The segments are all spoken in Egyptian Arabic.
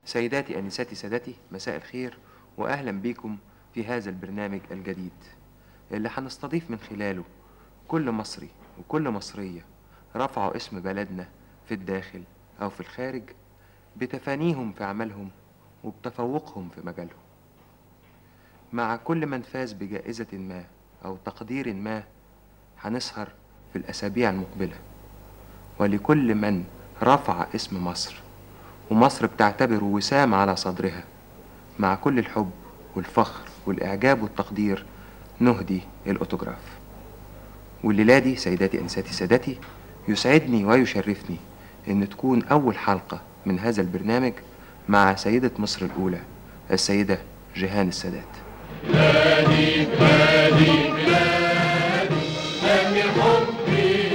سيداتي أنساتي سادتي مساء الخير وأهلا بكم في هذا البرنامج الجديد اللي هنستضيف من خلاله كل مصري وكل مصرية رفعوا اسم بلدنا في الداخل أو في الخارج بتفانيهم في عملهم وبتفوقهم في مجالهم مع كل من فاز بجائزة ما أو تقدير ما هنسهر في الأسابيع المقبلة ولكل من رفع اسم مصر ومصر بتعتبره وسام على صدرها مع كل الحب والفخر والإعجاب والتقدير نهدي الأوتوغراف والليلة دي سيداتي أنساتي سادتي يسعدني ويشرفني إن تكون أول حلقة من هذا البرنامج مع سيدة مصر الأولى السيدة جيهان السادات بلادي بلادي بلادي أمي حبي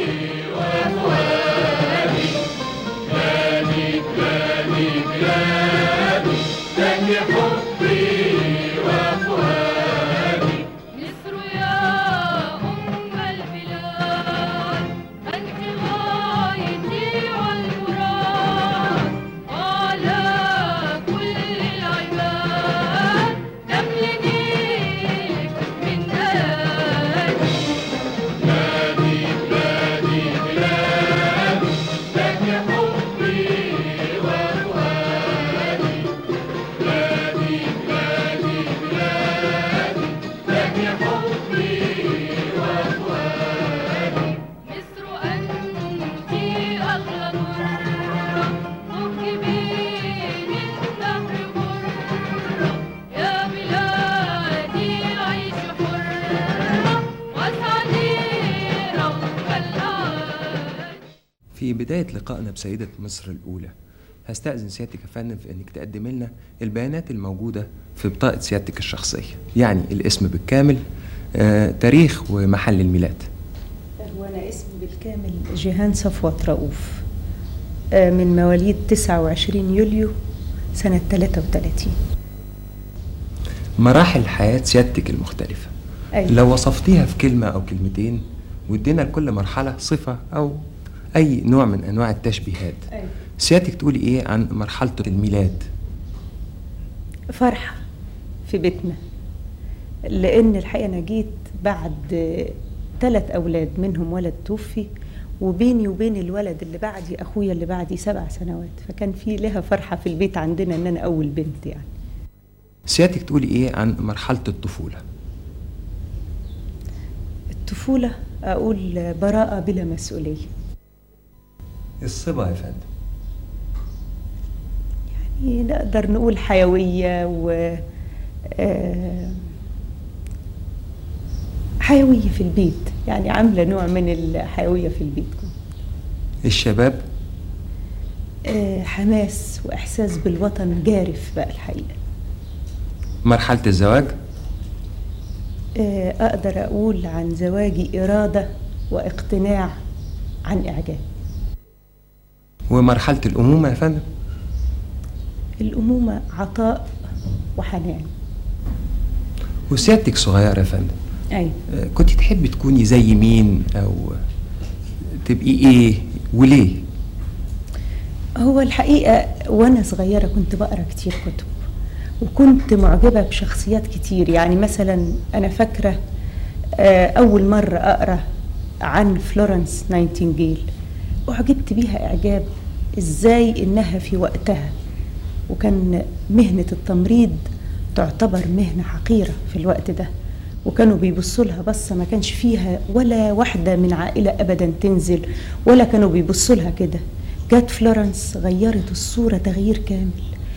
وفؤادي بلادي بلادي بلادي أمي حبي وفؤادي مصر يا أم البلاد أنت غايتي والمراد على كل العباد تملنيك من آدي بلادي بلادي بلادي أمي حبي وفؤادي بلادي بلادي بلادي أمي حبي وفؤادي مصر أنت أغلى مرة تركبين النهر مرة يا بلادي عيش حرة واسعدي روض الأعالي في بداية لقائنا بسيدة مصر الأولى هستأذن سيادتك يا فندم في إنك تقدم لنا البيانات الموجودة في بطاقة سيادتك الشخصية يعني الاسم بالكامل آه، تاريخ ومحل الميلاد هو أنا اسمي بالكامل جيهان صفوت رؤوف آه، من مواليد 29 يوليو سنة 33 مراحل حياة سيادتك المختلفة أيوة. لو وصفتيها في كلمة أو كلمتين وادينا لكل مرحلة صفة أو أي نوع من أنواع التشبيهات أيوة. سيادتك تقولي إيه عن مرحلة الميلاد فرحة في بيتنا لأن الحقيقة أنا جيت بعد ثلاث أولاد منهم ولد توفي وبيني وبين الولد اللي بعدي أخويا اللي بعدي سبع سنوات فكان في لها فرحة في البيت عندنا إن أنا أول بنت يعني سيادتك تقولي إيه عن مرحلة الطفولة الطفولة أقول براءة بلا مسؤولية الصبا يا فندم يعني نقدر نقول حيوية و آه، حيوية في البيت يعني عاملة نوع من الحيوية في البيت الشباب آه، حماس وإحساس بالوطن جارف بقى الحقيقة مرحلة الزواج آه، أقدر أقول عن زواجي إرادة واقتناع عن إعجاب ومرحلة الأمومة يا فندم الأمومة عطاء وحنان وسيادتك صغيرة يا فندم أيوة آه، كنت تحبي تكوني زي مين أو تبقي إيه وليه هو الحقيقة وأنا صغيرة كنت بقرأ كتير كتب وكنت معجبة بشخصيات كتير يعني مثلا أنا فاكرة آه، أول مرة أقرأ عن فلورنس نايتنجيل أعجبت بيها إعجاب إزاي إنها في وقتها وكان مهنة التمريض تعتبر مهنة حقيرة في الوقت ده وكانوا بيبصوا لها بصة ما كانش فيها ولا واحدة من عائلة أبدا تنزل ولا كانوا بيبصوا لها كده جت فلورنس غيرت الصورة تغيير كامل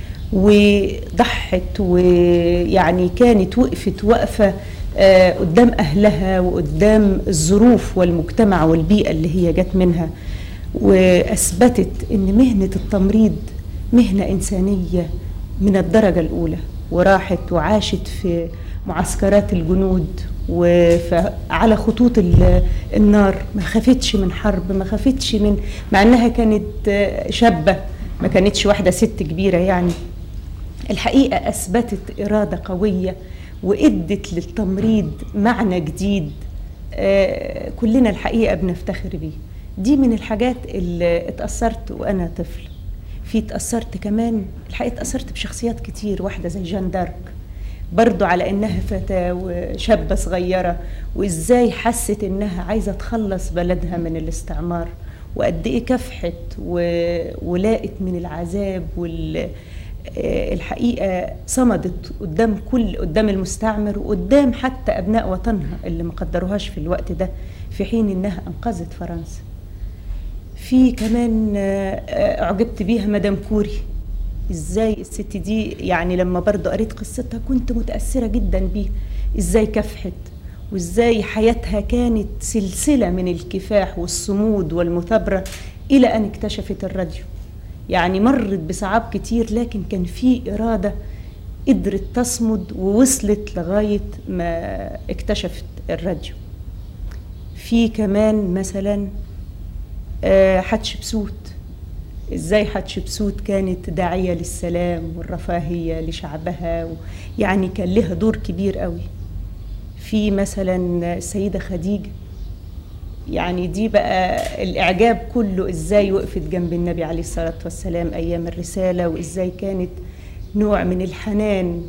وضحت ويعني كانت وقفت وقفة آه، قدام أهلها وقدام الظروف والمجتمع والبيئة اللي هي جت منها وأثبتت أن مهنة التمريض مهنة إنسانية من الدرجة الأولى وراحت وعاشت في معسكرات الجنود وعلى خطوط ال- النار ما خافتش من حرب ما خافتش من مع انها كانت آه، شابه ما كانتش واحده ست كبيره يعني الحقيقه اثبتت اراده قويه وادت للتمريض معنى جديد آه، كلنا الحقيقه بنفتخر بيه دي من الحاجات اللي اتاثرت وانا طفل في اتأثرت كمان الحقيقة اتأثرت بشخصيات كتير واحدة زي جان دارك برضو على انها فتاة وشابة صغيرة وازاي حست انها عايزة تخلص بلدها من الاستعمار وقد ايه كافحت و- ولاقت من العذاب وال آه، الحقيقة صمدت قدام كل قدام المستعمر وقدام حتى أبناء وطنها اللي ما قدروهاش في الوقت ده في حين إنها أنقذت فرنسا في كمان آه، آه، أعجبت بيها مدام كوري ازاي الست دي يعني لما برضو قريت قصتها كنت متأثرة جدا بيها ازاي كافحت وازاي حياتها كانت سلسلة من الكفاح والصمود والمثابرة إلى أن اكتشفت الراديو يعني مرت بصعاب كتير لكن كان في إرادة قدرت تصمد ووصلت لغاية ما اكتشفت الراديو في كمان مثلا آه، حتشبسوت ازاي حتشبسوت كانت داعية للسلام والرفاهية لشعبها و... يعني كان لها دور كبير قوي في مثلا السيدة خديجة يعني دي بقى الإعجاب كله إزاي وقفت جنب النبي عليه الصلاة والسلام أيام الرسالة وإزاي كانت نوع من الحنان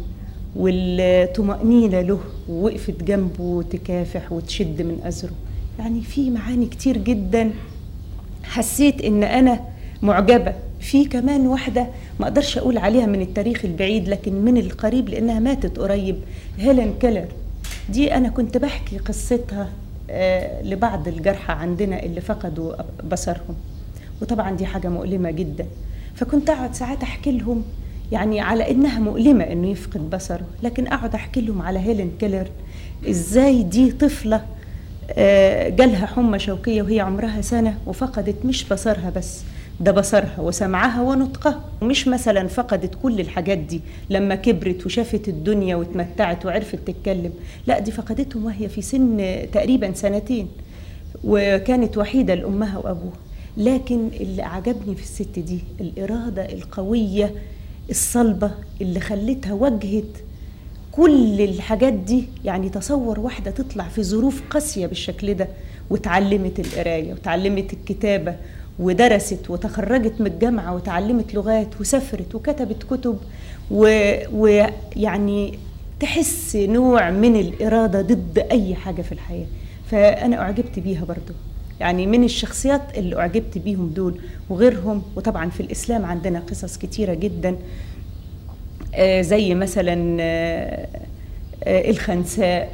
والطمأنينة له ووقفت جنبه تكافح وتشد من أزره يعني في معاني كتير جدا حسيت ان انا معجبه في كمان واحده ما اقدرش اقول عليها من التاريخ البعيد لكن من القريب لانها ماتت قريب هيلين كيلر دي انا كنت بحكي قصتها آه، لبعض الجرحى عندنا اللي فقدوا بصرهم وطبعا دي حاجه مؤلمه جدا فكنت اقعد ساعات احكي لهم يعني على انها مؤلمه انه يفقد بصره لكن اقعد احكي لهم على هيلين كيلر ازاي دي طفله آه، جالها حمى شوكية وهي عمرها سنة وفقدت مش بصرها بس ده بصرها وسمعها ونطقها مش مثلا فقدت كل الحاجات دي لما كبرت وشافت الدنيا واتمتعت وعرفت تتكلم لا دي فقدتهم وهي في سن تقريبا سنتين وكانت وحيدة لأمها وأبوها لكن اللي أعجبني في الست دي الإرادة القوية الصلبة اللي خلتها واجهت كل الحاجات دي يعني تصور واحدة تطلع في ظروف قاسية بالشكل ده وتعلمت القراية وتعلمت الكتابة ودرست وتخرجت من الجامعة وتعلمت لغات وسافرت وكتبت كتب و- ويعني تحس نوع من الإرادة ضد أي حاجة في الحياة فأنا أعجبت بيها برضو يعني من الشخصيات اللي أعجبت بيهم دول وغيرهم وطبعا في الإسلام عندنا قصص كتيرة جدا آه، زي مثلا آه، آه، الخنساء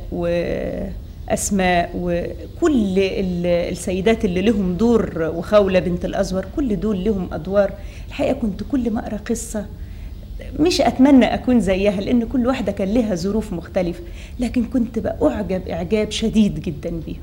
وأسماء وكل ال- السيدات اللي لهم دور وخولة بنت الأزور كل دول لهم أدوار الحقيقة كنت كل ما أقرأ قصة مش أتمنى أكون زيها لأن كل واحدة كان لها ظروف مختلفة لكن كنت بأعجب إعجاب شديد جدا بيهم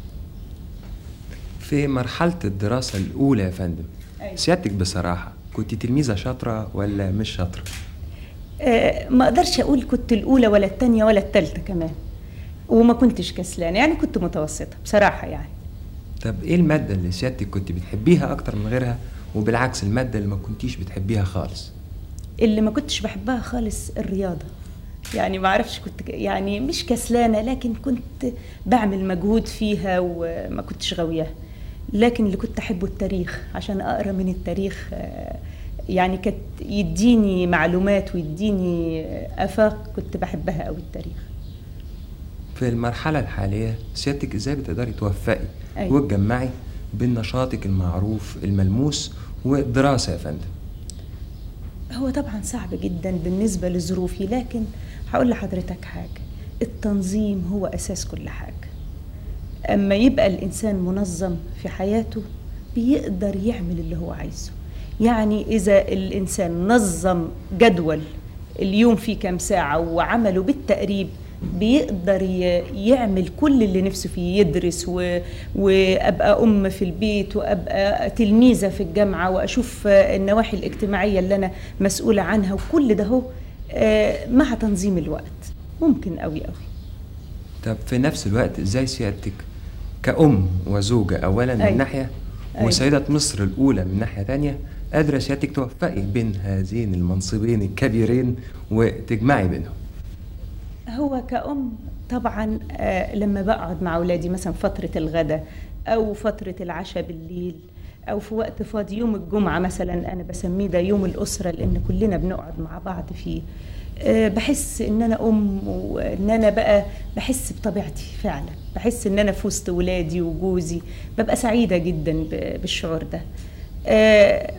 في مرحلة الدراسة الأولى يا فندم أيوة. سيادتك بصراحة كنت تلميذة شاطرة ولا مش شاطرة؟ آه، ما اقدرش اقول كنت الاولى ولا الثانيه ولا الثالثه كمان وما كنتش كسلانه يعني كنت متوسطه بصراحه يعني طب إيه المادة اللي سيادتك كنت بتحبيها أكتر من غيرها وبالعكس المادة اللي ما كنتيش بتحبيها خالص؟ اللي ما كنتش بحبها خالص الرياضه يعني ما اعرفش كنت ك- يعني مش كسلانه لكن كنت بعمل مجهود فيها وما كنتش غاوياها لكن اللي كنت احبه التاريخ عشان اقرا من التاريخ آه، يعني كانت يديني معلومات ويديني آه، افاق كنت بحبها قوي التاريخ في المرحلة الحالية سيادتك إزاي بتقدري توفقي أيوة. وتجمعي بين نشاطك المعروف الملموس والدراسة يا فندم؟ هو طبعا صعب جدا بالنسبة لظروفي لكن هقول لحضرتك حاجة التنظيم هو أساس كل حاجة أما يبقى الإنسان منظم في حياته بيقدر يعمل اللي هو عايزه يعني إذا الإنسان نظم جدول اليوم فيه كام ساعة وعمله بالتقريب بيقدر ي- يعمل كل اللي نفسه فيه يدرس و... وابقى ام في البيت وابقى تلميذه في الجامعه واشوف آه، النواحي الاجتماعيه اللي انا مسؤوله عنها وكل ده هو آه، مع تنظيم الوقت ممكن قوي قوي طب في نفس الوقت إزاي سيادتك كأم وزوجة أولا من أيوة. ناحية أيوة. وسيدة مصر الأولى من ناحية تانية قادرة سيادتك توفقي بين هذين المنصبين الكبيرين وتجمعي بينهم هو كأم طبعا آه، لما بقعد مع أولادي مثلا فترة الغداء أو فترة العشاء بالليل او في وقت فاضي يوم الجمعه مثلا انا بسميه ده يوم الاسره لان كلنا بنقعد مع بعض فيه آه، بحس ان انا ام وان انا بقى بحس بطبيعتي فعلا بحس ان انا في وسط ولادي وجوزي ببقى سعيده جدا ب- بالشعور ده آه،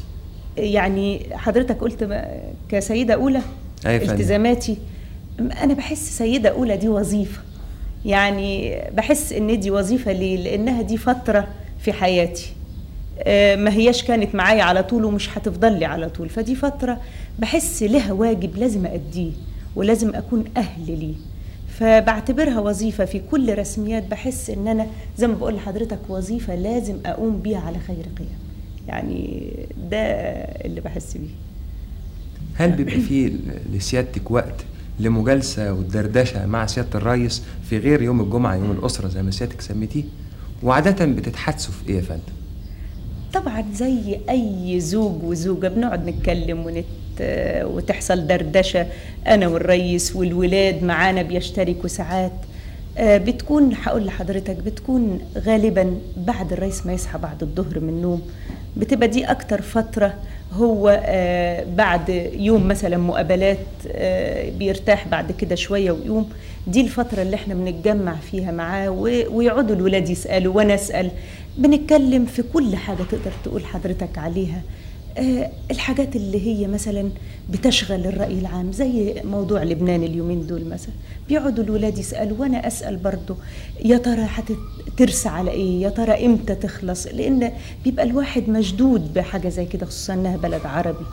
يعني حضرتك قلت م- كسيده اولى أيوة يا فندم. التزاماتي انا بحس سيده اولى دي وظيفه يعني بحس ان دي وظيفه ليه لانها دي فتره في حياتي آه، ما هياش كانت معايا على طول ومش هتفضل لي على طول فدي فتره بحس لها واجب لازم اديه ولازم اكون اهل ليه فبعتبرها وظيفه في كل رسميات بحس ان انا زي ما بقول لحضرتك وظيفه لازم اقوم بيها على خير قيام يعني ده اللي بحس بيه هل بيبقى فيه ل- لسيادتك وقت لمجالسة والدردشة مع سيادة الرئيس في غير يوم الجمعة يوم الأسرة زي ما سيادتك سميتيه وعادة بتتحدثوا في إيه يا فندم؟ طبعا زي اي زوج وزوجه بنقعد نتكلم ونت وتحصل دردشه انا والريس والولاد معانا بيشتركوا ساعات آه، بتكون هقول لحضرتك بتكون غالبا بعد الرئيس ما يصحى بعد الظهر من النوم بتبقى دي اكتر فتره هو آه، بعد يوم مثلا مقابلات آه، بيرتاح بعد كده شويه ويقوم دي الفتره اللي احنا بنتجمع فيها معاه و- ويقعدوا الولاد يسالوا وانا اسال بنتكلم في كل حاجه تقدر تقول حضرتك عليها آه، الحاجات اللي هي مثلا بتشغل الرأي العام زي موضوع لبنان اليومين دول مثلا بيقعدوا الولاد يسألوا وأنا أسأل برضه يا ترى هترسى على إيه يا ترى إمتى تخلص لأن بيبقى الواحد مشدود بحاجة زي كده خصوصا إنها بلد عربي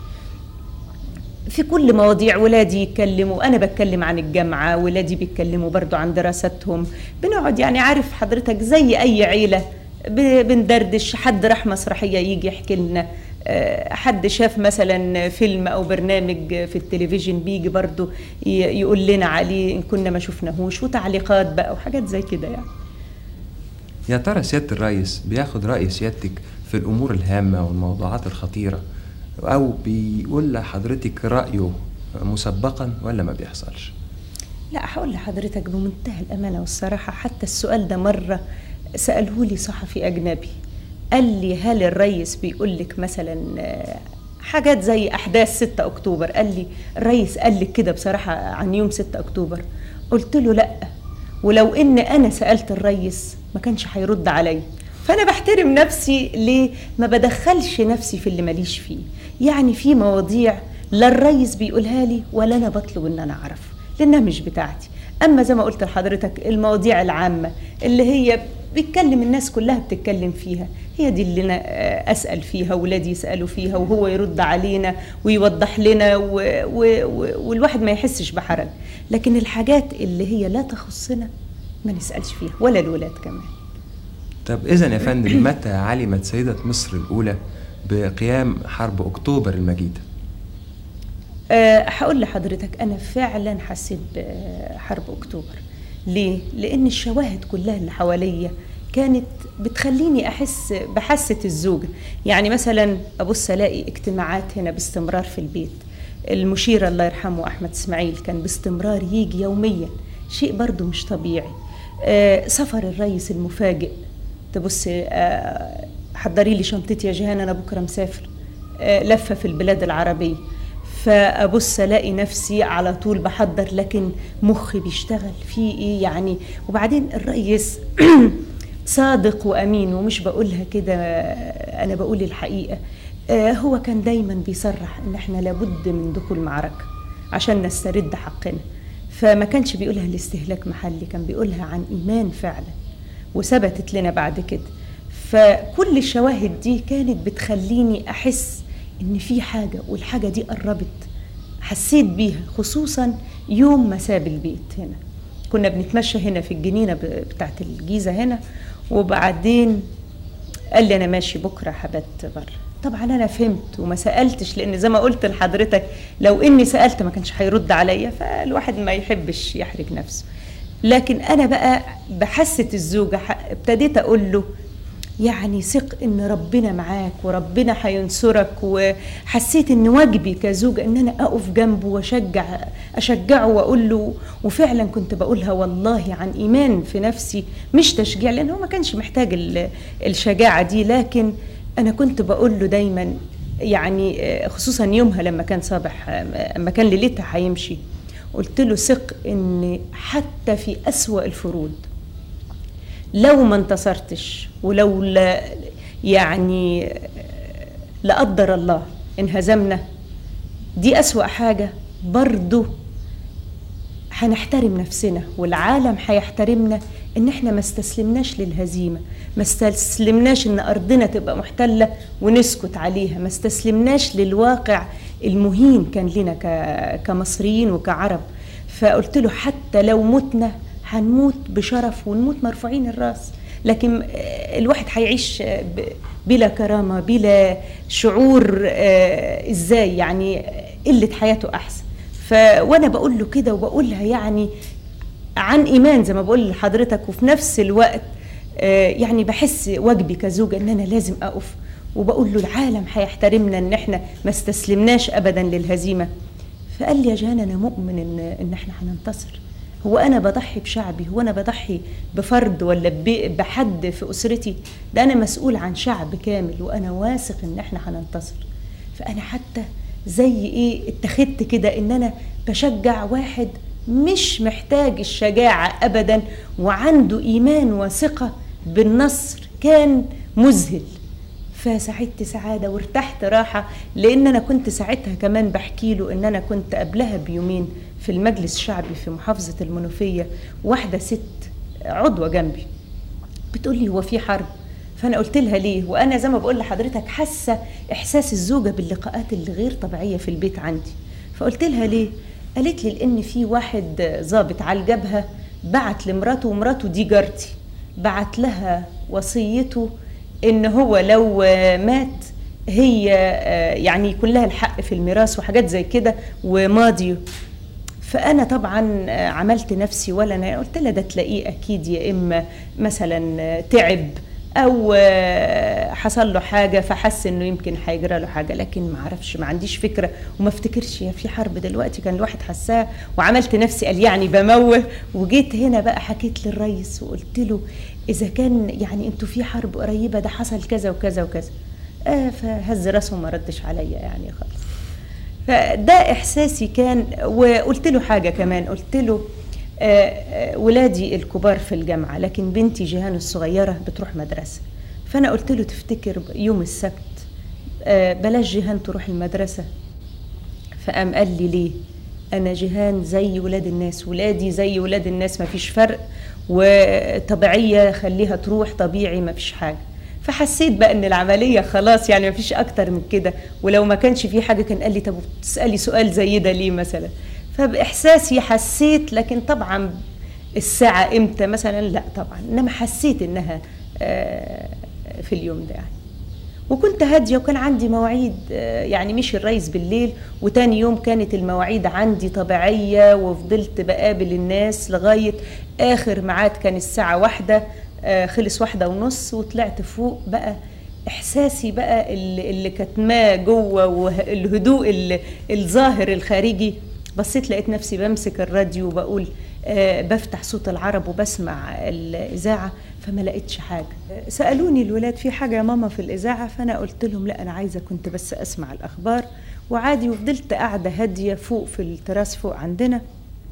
في كل مواضيع ولادي يتكلموا انا بتكلم عن الجامعه ولادي بيتكلموا برضو عن دراستهم بنقعد يعني عارف حضرتك زي اي عيله ب- بندردش حد راح مسرحيه يجي يحكي لنا آه، حد شاف مثلا فيلم او برنامج في التلفزيون بيجي برضو ي- يقول لنا عليه ان كنا ما شفناهوش وتعليقات بقى وحاجات زي كده يعني يا ترى سيادة الرئيس بياخد رأي سيادتك في الأمور الهامة والموضوعات الخطيرة أو بيقول لحضرتك رأيه مسبقا ولا ما بيحصلش؟ لا هقول لحضرتك بمنتهى الأمانة والصراحة حتى السؤال ده مرة سأله لي صحفي أجنبي قال لي هل الرئيس بيقول لك مثلا آه، حاجات زي أحداث 6 أكتوبر قال لي الرئيس قال لك كده بصراحة عن يوم 6 أكتوبر قلت له لأ ولو إن أنا سألت الرئيس ما كانش هيرد عليا فأنا بحترم نفسي ليه ما بدخلش نفسي في اللي ماليش فيه يعني في مواضيع لا الرئيس بيقولها لي ولا أنا بطلب إن أنا أعرف لانها مش بتاعتي اما زي ما قلت لحضرتك المواضيع العامه اللي هي بيتكلم الناس كلها بتتكلم فيها هي دي اللي انا آه، اسال فيها ولادي يسالوا فيها وهو يرد علينا ويوضح لنا و... و... و... والواحد ما يحسش بحرج لكن الحاجات اللي هي لا تخصنا ما نسالش فيها ولا الولاد كمان طب إذا يا فندم متى علمت سيدة مصر الأولى بقيام حرب أكتوبر المجيدة؟ أه هقول لحضرتك أنا فعلا حسيت بحرب أكتوبر ليه؟ لأن الشواهد كلها اللي حواليا كانت بتخليني أحس بحاسة الزوجة يعني مثلا أبص ألاقي اجتماعات هنا باستمرار في البيت المشير الله يرحمه أحمد إسماعيل كان باستمرار يجي يوميا شيء برضو مش طبيعي أه سفر الرئيس المفاجئ تبص أه حضري لي شنطتي يا جيهان أنا بكرة مسافر أه لفة في البلاد العربية فابص الاقي نفسي على طول بحضر لكن مخي بيشتغل في ايه يعني وبعدين الرئيس صادق وامين ومش بقولها كده انا بقول الحقيقه آه، هو كان دايما بيصرح ان احنا لابد من دخول معركه عشان نسترد حقنا فما كانش بيقولها لاستهلاك محلي كان بيقولها عن ايمان فعلا وثبتت لنا بعد كده فكل الشواهد دي كانت بتخليني احس ان في حاجه والحاجه دي قربت حسيت بيها خصوصا يوم ما ساب البيت هنا كنا بنتمشى هنا في الجنينه ب- بتاعت الجيزه هنا وبعدين قال لي انا ماشي بكره هبات بره طبعا انا فهمت وما سالتش لان زي ما قلت لحضرتك لو اني سالت ما كانش هيرد عليا فالواحد ما يحبش يحرج نفسه لكن انا بقى بحسه الزوجه ح- ابتديت اقول له يعني ثق ان ربنا معاك وربنا هينصرك وحسيت ان واجبي كزوجة ان انا اقف جنبه واشجع اشجعه واقول له وفعلا كنت بقولها والله عن ايمان في نفسي مش تشجيع لان هو ما كانش محتاج ال- الشجاعة دي لكن انا كنت بقول له دايما يعني آه، خصوصا يومها لما كان صباح آه، لما كان ليلتها هيمشي قلت له ثق ان حتى في اسوا الفروض لو ما انتصرتش ولو لا يعني آه، لا قدر الله انهزمنا دي أسوأ حاجة برضو هنحترم نفسنا والعالم هيحترمنا ان احنا ما استسلمناش للهزيمة ما استسلمناش ان ارضنا تبقى محتلة ونسكت عليها ما استسلمناش للواقع المهين كان لنا ك- كمصريين وكعرب فقلت له حتى لو متنا هنموت بشرف ونموت مرفوعين الراس لكن آه، الواحد هيعيش آه، ب- بلا كرامة بلا شعور آه، ازاي يعني قلة حياته احسن ف وانا بقول له كده وبقولها يعني عن ايمان زي ما بقول لحضرتك وفي نفس الوقت آه، يعني بحس واجبي كزوجه ان انا لازم اقف وبقول له العالم هيحترمنا ان احنا ما استسلمناش ابدا للهزيمه فقال لي يا جان انا مؤمن ان ان احنا هننتصر هو انا بضحي بشعبي هو انا بضحي بفرد ولا ب- بحد في اسرتي ده انا مسؤول عن شعب كامل وانا واثق ان احنا هننتصر فانا حتى زي ايه اتخذت كده ان انا بشجع واحد مش محتاج الشجاعة ابدا وعنده ايمان وثقة بالنصر كان مذهل فسعدت سعادة وارتحت راحة لأن أنا كنت ساعتها كمان بحكي له إن أنا كنت قبلها بيومين في المجلس الشعبي في محافظة المنوفية واحدة ست عضوة جنبي بتقول لي هو في حرب فانا قلت لها ليه وانا زي ما بقول لحضرتك حاسه احساس الزوجه باللقاءات اللي غير طبيعيه في البيت عندي فقلت لها ليه قالت لي لان في واحد ظابط على الجبهه بعت لمراته ومراته دي جارتي بعت لها وصيته ان هو لو آه، مات هي آه، يعني يكون لها الحق في الميراث وحاجات زي كده وماضي فانا طبعا آه، عملت نفسي ولا انا قلت لها ده تلاقيه اكيد يا اما مثلا آه، تعب او آه، حصل له حاجه فحس انه يمكن هيجرى له حاجه لكن ما اعرفش ما عنديش فكره وما افتكرش يا في حرب دلوقتي كان الواحد حساها وعملت نفسي قال يعني بموه وجيت هنا بقى حكيت للريس وقلت له اذا كان يعني انتوا في حرب قريبه ده حصل كذا وكذا وكذا آه فهز راسه وما ردش عليا يعني خالص فده احساسي كان وقلت له حاجه كمان قلت له آه، آه، ولادي الكبار في الجامعه لكن بنتي جيهان الصغيره بتروح مدرسه فانا قلت له تفتكر يوم السبت آه، بلاش جيهان تروح المدرسه فقام قال لي ليه انا جيهان زي ولاد الناس ولادي زي ولاد الناس ما فيش فرق وطبيعيه خليها تروح طبيعي ما فيش حاجه فحسيت بقى ان العمليه خلاص يعني ما فيش اكتر من كده ولو ما كانش في حاجه كان قال لي طب تسالي سؤال زي ده ليه مثلا فباحساسي حسيت لكن طبعا الساعه امتى مثلا لا طبعا انما حسيت انها آه، في اليوم ده يعني وكنت هاديه وكان عندي مواعيد آه، يعني مشي الريس بالليل وتاني يوم كانت المواعيد عندي طبيعيه وفضلت بقابل الناس لغايه اخر ميعاد كان الساعه واحدة آه، خلص واحدة ونص وطلعت فوق بقى احساسي بقى اللي, اللي كاتماه جوه والهدوء اللي الظاهر الخارجي بصيت لقيت نفسي بمسك الراديو وبقول آه بفتح صوت العرب وبسمع الاذاعه فما لقيتش حاجه آه، سالوني الولاد في حاجه يا ماما في الاذاعه فانا قلت لهم لا انا عايزه كنت بس اسمع الاخبار وعادي وفضلت قاعده هاديه فوق في التراس فوق عندنا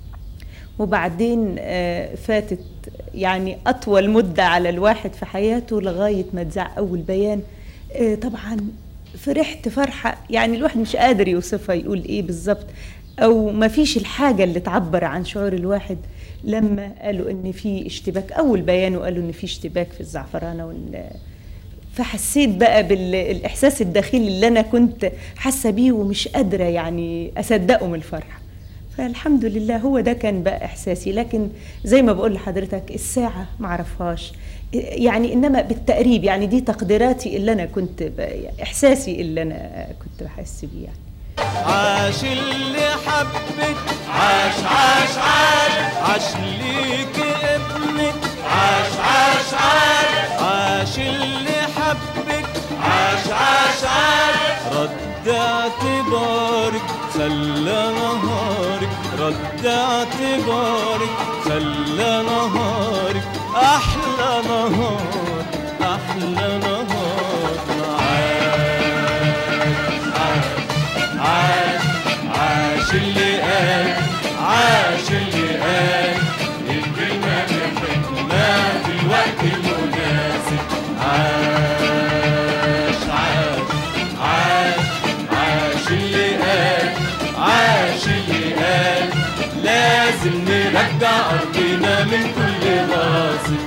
وبعدين آه، فاتت يعني أطول مدة على الواحد في حياته لغاية ما اتذاع أول بيان آه، طبعا فرحت فرحة يعني الواحد مش قادر يوصفها يقول إيه بالظبط أو ما فيش الحاجة اللي تعبر عن شعور الواحد لما قالوا إن في اشتباك أول بيان وقالوا إن في اشتباك في الزعفرانة وإن فحسيت بقى بالاحساس الداخلي اللي انا كنت حاسه بيه ومش قادره يعني اصدقه من الفرحه فالحمد لله هو ده كان بقى احساسي لكن زي ما بقول لحضرتك الساعه ما اعرفهاش يعني انما بالتقريب يعني دي تقديراتي اللي انا كنت ب- احساسي اللي انا كنت بحس بيه يعني عاش اللي حبك عاش عاش عاش عاش ليك ابنك عاش عاش عاش عاش اللي حبك عاش عاش عاش رد اعتبارك خلى نهارك رد اعتبارك خلى نهارك احلى نهار احلى نهار عاش اللي قال عاش اللي قال الكلمة بحكمة في الوقت المناسب عاش عاش عاش عاش اللي قال عاش اللي قال لازم نرجع أرضنا من كل غاصب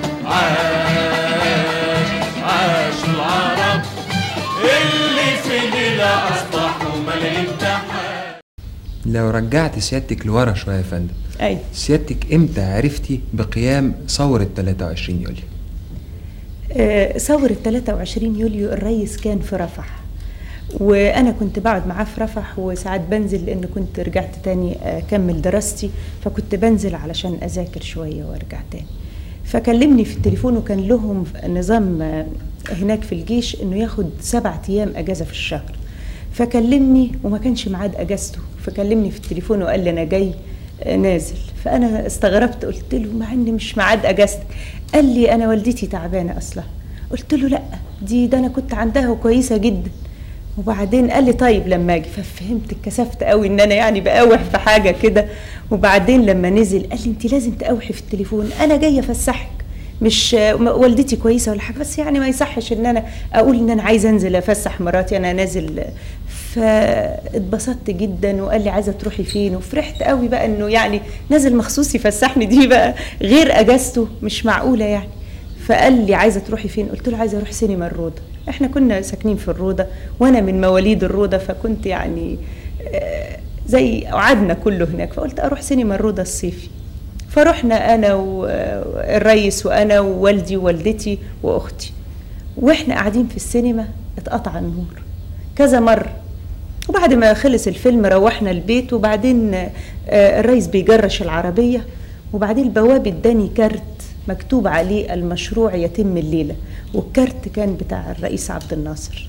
عاش عاش العرب اللي في ليلة أصبحوا ملايين تحت لو رجعت سيادتك لورا شوية يا فندم أي سيادتك امتى عرفتي بقيام ثورة 23 يوليو؟ آه، ثورة 23 يوليو الرئيس كان في رفح وأنا كنت بقعد معاه في رفح وساعات بنزل لأن كنت رجعت تاني أكمل دراستي فكنت بنزل علشان أذاكر شوية وأرجع تاني فكلمني في التليفون وكان لهم نظام آه، هناك في الجيش إنه ياخد سبعة أيام أجازة في الشهر فكلمني وما كانش ميعاد أجازته فكلمني في التليفون وقال لي أنا جاي آه، نازل فأنا استغربت قلت له مع إن مش ميعاد أجازتك قال لي أنا والدتي تعبانة أصلا قلت له لا دي ده أنا كنت عندها وكويسة جدا وبعدين قال لي طيب لما اجي ففهمت اتكسفت قوي ان انا يعني بقاوح في حاجه كده وبعدين لما نزل قال لي انت لازم تقاوحي في التليفون انا جايه افسحك مش م- والدتي كويسه ولا حاجه بس يعني ما يصحش ان انا اقول ان انا عايزه انزل افسح مراتي انا نازل فاتبسطت جدا وقال لي عايزه تروحي فين وفرحت قوي بقى انه يعني نازل مخصوص يفسحني دي بقى غير اجازته مش معقوله يعني فقال لي عايزه تروحي فين قلت له عايزه اروح سينما الروضه احنا كنا ساكنين في الروضه وانا من مواليد الروضه فكنت يعني آه، زي قعدنا كله هناك فقلت اروح سينما الروضه الصيفي فرحنا انا والريس وانا ووالدي ووالدتي واختي واحنا قاعدين في السينما اتقطع النور كذا مره وبعد ما خلص الفيلم روحنا البيت وبعدين آه، الريس بيجرش العربيه وبعدين البواب اداني كارت مكتوب عليه المشروع يتم الليله والكارت كان بتاع الرئيس عبد الناصر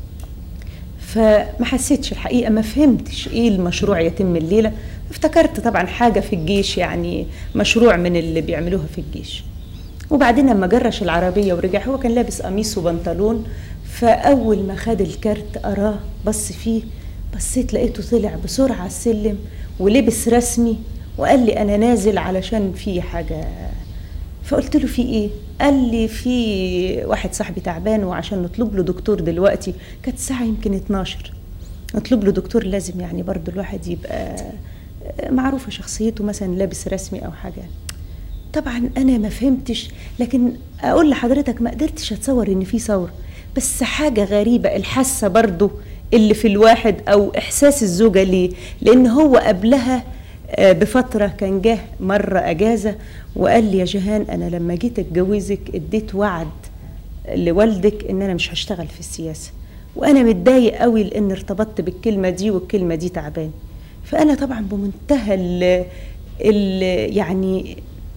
فما حسيتش الحقيقه ما فهمتش ايه المشروع يتم الليله افتكرت طبعا حاجه في الجيش يعني مشروع من اللي بيعملوها في الجيش وبعدين لما جرش العربيه ورجع هو كان لابس قميص وبنطلون فاول ما خد الكارت قراه بص فيه بصيت لقيته طلع بسرعه على السلم ولبس رسمي وقال لي انا نازل علشان في حاجه فقلت له في ايه قال لي في واحد صاحبي تعبان وعشان نطلب له دكتور دلوقتي كانت الساعه يمكن 12 نطلب له دكتور لازم يعني برضو الواحد يبقى معروفه شخصيته مثلا لابس رسمي او حاجه طبعا انا ما فهمتش لكن اقول لحضرتك ما قدرتش اتصور ان في ثوره بس حاجه غريبه الحاسه برضو اللي في الواحد او احساس الزوجه ليه لان هو قبلها آه، بفتره كان جه مره اجازه وقال لي يا جهان انا لما جيت اتجوزك اديت وعد لوالدك ان انا مش هشتغل في السياسه وانا متضايق قوي لان ارتبطت بالكلمه دي والكلمه دي تعبان فانا طبعا بمنتهى ال ال يعني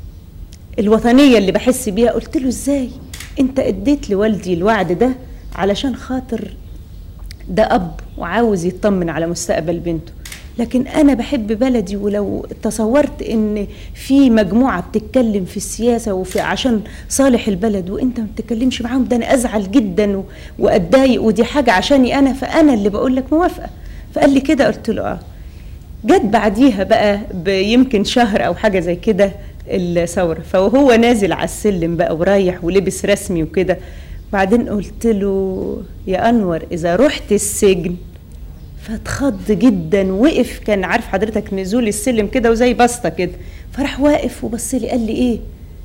الوطنيه اللي بحس بيها قلت له ازاي انت اديت لوالدي الوعد ده علشان خاطر ده اب وعاوز يطمن على مستقبل بنته لكن انا بحب بلدي ولو تصورت ان في مجموعه بتتكلم في السياسه وفي عشان صالح البلد وانت ما بتتكلمش معاهم ده انا ازعل جدا و- واتضايق ودي حاجه عشاني انا فانا اللي بقول لك موافقه فقال لي كده قلت له اه جت بعديها بقى بيمكن شهر او حاجه زي كده الثوره فهو نازل على السلم بقى ورايح ولبس رسمي وكده بعدين قلت له يا انور اذا رحت السجن فاتخض جدا وقف كان عارف حضرتك نزول السلم كده وزي بسطه كده فراح واقف وبص لي قال لي ايه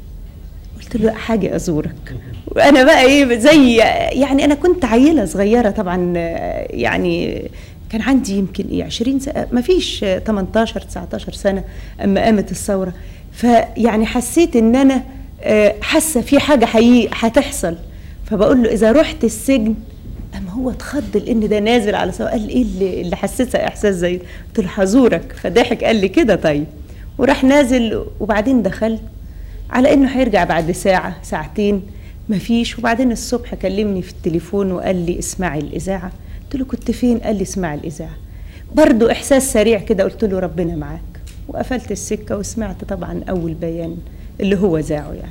قلت له حاجة أزورك وأنا بقى إيه زي يعني أنا كنت عيلة صغيرة طبعا آه، يعني كان عندي يمكن إيه 20 سنة ما فيش آه، 18 19 سنة أما قامت الثورة فيعني حسيت إن أنا آه، حاسة في حاجة حقيقي هتحصل فبقول له إذا رحت السجن أما هو اتخض لأن ده نازل على سواء قال لي إيه اللي, اللي حسيتها إحساس زي ده؟ قلت له هزورك فضحك قال لي كده طيب وراح نازل وبعدين دخلت على انه هيرجع بعد ساعة ساعتين مفيش وبعدين الصبح كلمني في التليفون وقال لي اسمعي الإذاعة قلت له كنت فين قال لي اسمعي الإذاعة برضو إحساس سريع كده قلت له ربنا معاك وقفلت السكة وسمعت طبعا أول بيان اللي هو ذاعه يعني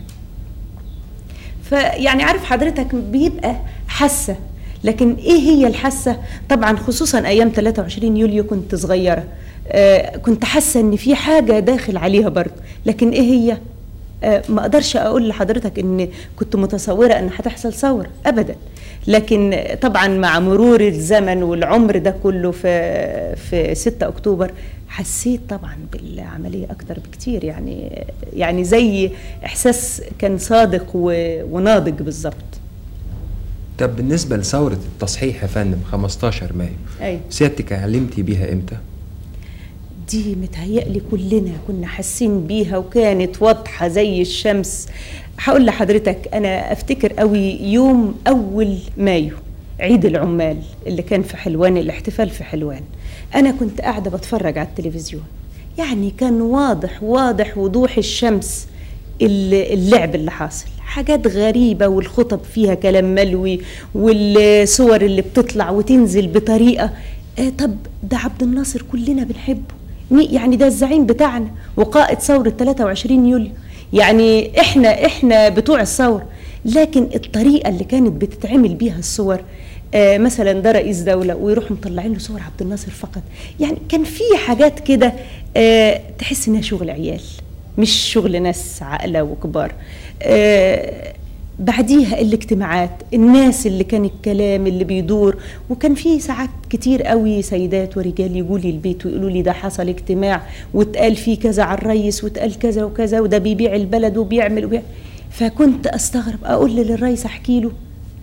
فيعني عارف حضرتك بيبقى حاسة لكن ايه هي الحاسة طبعا خصوصا ايام 23 يوليو كنت صغيرة آه، كنت حاسه ان في حاجه داخل عليها برضه لكن ايه هي آه، ما اقدرش اقول لحضرتك ان كنت متصوره ان هتحصل ثوره ابدا لكن طبعا مع مرور الزمن والعمر ده كله في في 6 اكتوبر حسيت طبعا بالعمليه اكتر بكتير يعني يعني زي احساس كان صادق و- وناضج بالظبط طب بالنسبة لثورة التصحيح يا فندم 15 مايو ايوه سيادتك علمتي بيها امتى؟ دي متهيألي كلنا كنا حاسين بيها وكانت واضحة زي الشمس هقول لحضرتك أنا أفتكر قوي يوم أول مايو عيد العمال اللي كان في حلوان الاحتفال في حلوان أنا كنت قاعدة بتفرج على التلفزيون يعني كان واضح واضح وضوح الشمس ال- اللعب اللي حاصل حاجات غريبة والخطب فيها كلام ملوي والصور اللي بتطلع وتنزل بطريقة آه طب ده عبد الناصر كلنا بنحبه مي- يعني ده الزعيم بتاعنا وقائد ثورة 23 يوليو يعني احنا احنا بتوع الثورة لكن الطريقة اللي كانت بتتعمل بيها الصور آه مثلا ده رئيس دولة ويروحوا مطلعين له صور عبد الناصر فقط يعني كان في حاجات كده آه تحس انها شغل عيال مش شغل ناس عاقلة وكبار آه بعديها الاجتماعات الناس اللي كان الكلام اللي بيدور وكان في ساعات كتير قوي سيدات ورجال يجوا لي البيت ويقولوا لي ده حصل اجتماع واتقال فيه كذا على الرئيس واتقال كذا وكذا وده بيبيع البلد وبيعمل وبيعمل فكنت استغرب اقول للرئيس احكي له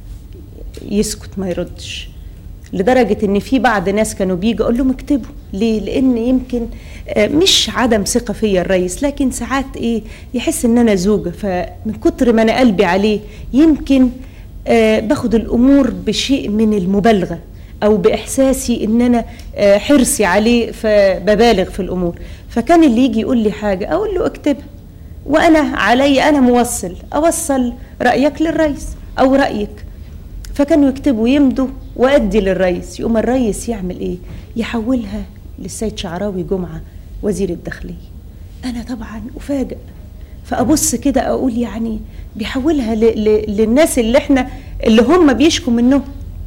يسكت ما يردش لدرجة ان في بعض ناس كانوا بيجوا اقول لهم اكتبوا ليه لان يمكن آه، مش عدم ثقة فيا الرئيس لكن ساعات ايه يحس ان انا زوجة فمن كتر ما انا قلبي عليه يمكن آه، باخد الامور بشيء من المبالغة او باحساسي ان انا آه، حرصي عليه فببالغ في الامور فكان اللي يجي يقول لي حاجة اقول له اكتبها وانا علي انا موصل اوصل رايك للرئيس او رايك فكانوا يكتبوا يمضوا وادي للرئيس يقوم الرئيس يعمل ايه يحولها للسيد شعراوي جمعه وزير الداخليه انا طبعا افاجئ فابص كده اقول يعني بيحولها ل- ل- للناس اللي احنا اللي هم بيشكوا منهم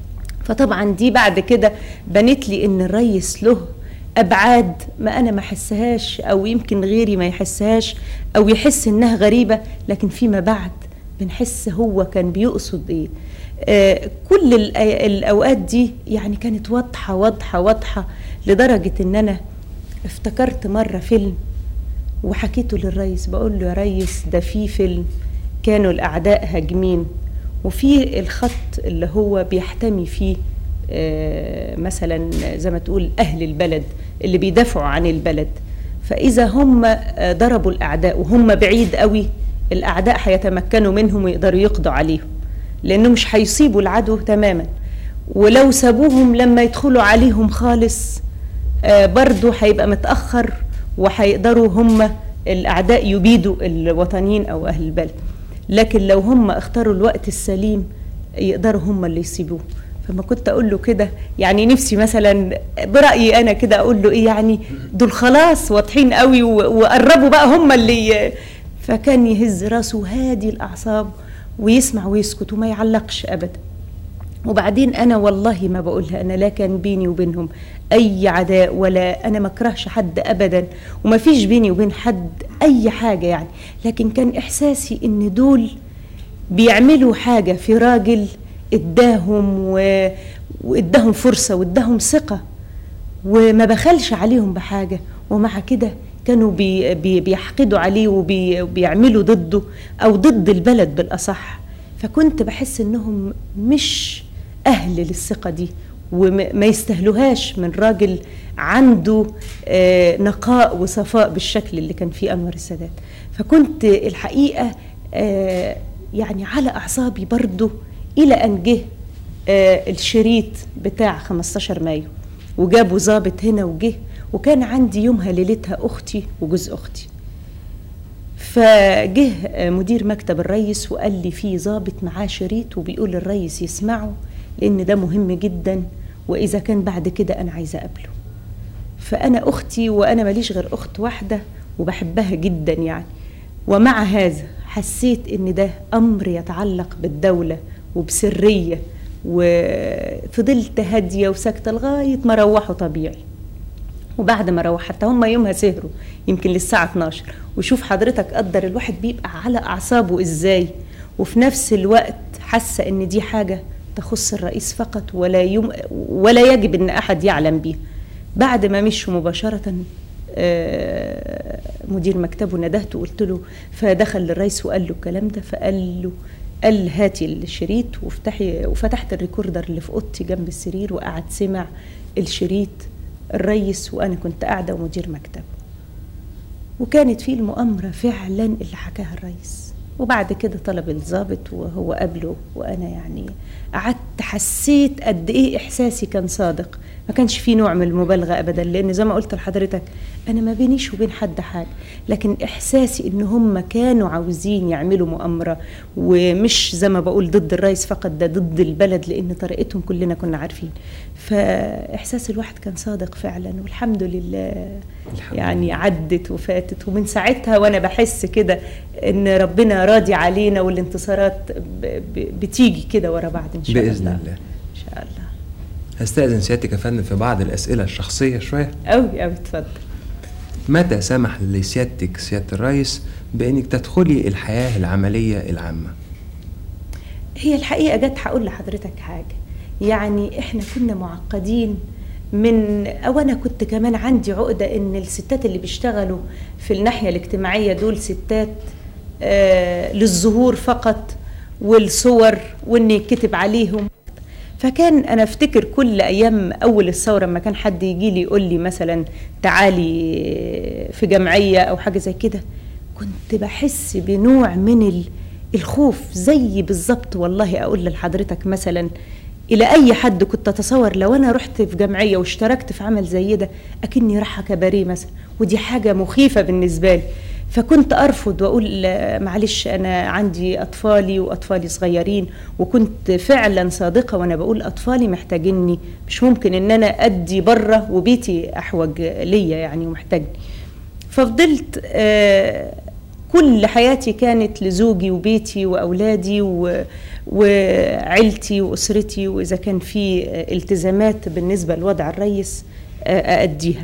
فطبعا دي بعد كده بنت لي ان الريس له ابعاد ما انا ما احسهاش او يمكن غيري ما يحسهاش او يحس انها غريبه لكن فيما بعد بنحس هو كان بيقصد ايه آه كل الأي- الاوقات دي يعني كانت واضحه واضحه واضحه لدرجه ان انا افتكرت مره فيلم وحكيته للريس بقول له يا ريس ده في فيلم كانوا الاعداء هاجمين وفي الخط اللي هو بيحتمي فيه آه، مثلا زي ما تقول اهل البلد اللي بيدافعوا عن البلد فاذا هم آه، ضربوا الاعداء وهم بعيد قوي الاعداء هيتمكنوا منهم ويقدروا يقضوا عليهم لانه مش هيصيبوا العدو تماما ولو سابوهم لما يدخلوا عليهم خالص آه، برضو هيبقى متأخر وهيقدروا هم الأعداء يبيدوا الوطنيين أو أهل البلد لكن لو هم اختاروا الوقت السليم يقدروا هم اللي يسيبوه فما كنت أقول له كده يعني نفسي مثلا برأيي أنا كده أقول له إيه يعني دول خلاص واضحين قوي و- وقربوا بقى هم اللي فكان يهز راسه هادي الأعصاب ويسمع ويسكت وما يعلقش أبدا وبعدين انا والله ما بقولها انا لا كان بيني وبينهم اي عداء ولا انا ما اكرهش حد ابدا وما فيش بيني وبين حد اي حاجه يعني لكن كان احساسي ان دول بيعملوا حاجه في راجل اداهم و... واداهم فرصه واداهم ثقه وما بخلش عليهم بحاجة ومع كده كانوا بي بي بيحقدوا عليه وبي- وبيعملوا ضده أو ضد البلد بالأصح فكنت بحس إنهم مش أهل للثقة دي وما يستهلوهاش من راجل عنده آه، نقاء وصفاء بالشكل اللي كان فيه أنور السادات فكنت الحقيقة آه، يعني على أعصابي برضو إلى أن جه آه، الشريط بتاع 15 مايو وجابوا ظابط هنا وجه وكان عندي يومها ليلتها اختي وجوز اختي فجه آه، مدير مكتب الريس وقال لي في ظابط معاه شريط وبيقول الريس يسمعه لان ده مهم جدا واذا كان بعد كده انا عايزه اقابله فانا اختي وانا ماليش غير اخت واحده وبحبها جدا يعني ومع هذا حسيت ان ده امر يتعلق بالدوله وبسريه وفضلت هاديه وساكته لغايه ما روحوا طبيعي وبعد ما روح حتى هم يومها سهروا يمكن للساعة 12 وشوف حضرتك قدر الواحد بيبقى على أعصابه إزاي وفي نفس الوقت حاسة إن دي حاجة تخص الرئيس فقط ولا يم ولا يجب إن أحد يعلم بيها بعد ما مشوا مباشرة آه، مدير مكتبه ندهته وقلت له فدخل للرئيس وقال له الكلام ده فقال له قال هاتي الشريط وافتحي وفتحت الريكوردر اللي في اوضتي جنب السرير وقعد سمع الشريط الرئيس وانا كنت قاعده ومدير مكتبه وكانت في المؤامره فعلا اللي حكاها الرئيس وبعد كده طلب الضابط وهو قابله وانا يعني قعدت حسيت قد ايه احساسي كان صادق ما كانش في نوع من المبالغه ابدا لان زي ما قلت لحضرتك انا ما بينيش وبين حد حاجه لكن احساسي ان هم كانوا عاوزين يعملوا مؤامره ومش زي ما بقول ضد الرئيس فقط ده ضد البلد لان طريقتهم كلنا كنا عارفين فاحساس الواحد كان صادق فعلا والحمد لله الحمد يعني عدت وفاتت ومن ساعتها وانا بحس كده ان ربنا راضي علينا والانتصارات ب- ب- بتيجي كده ورا بعض ان شاء الله بإذن الله ان شاء الله هستأذن سيادتك يا فندم في بعض الأسئلة الشخصية شوية قوي قوي اتفضل متى سمح لسيادتك سيادة الرئيس بأنك تدخلي الحياة العملية العامة؟ هي الحقيقه جت هقول لحضرتك حاجه يعني احنا كنا معقدين من او انا كنت كمان عندي عقده ان الستات اللي بيشتغلوا في الناحيه الاجتماعيه دول ستات آه للظهور فقط والصور وان يتكتب عليهم فكان انا افتكر كل ايام اول الثوره لما كان حد يجي لي يقول لي مثلا تعالي في جمعيه او حاجه زي كده كنت بحس بنوع من ال- الخوف زي بالظبط والله اقول لحضرتك مثلا الى اي حد كنت اتصور لو انا رحت في جمعيه واشتركت في عمل زي ده اكني رايحه كباريه مثلا ودي حاجه مخيفه بالنسبه لي فكنت ارفض واقول آه، معلش انا عندي اطفالي واطفالي صغيرين وكنت فعلا صادقه وانا بقول اطفالي محتاجيني مش ممكن ان انا ادي بره وبيتي احوج ليا يعني ومحتاجني ففضلت آه، كل حياتي كانت لزوجي وبيتي واولادي و وعيلتي واسرتي واذا كان في آه، التزامات بالنسبه لوضع الرئيس آه، ااديها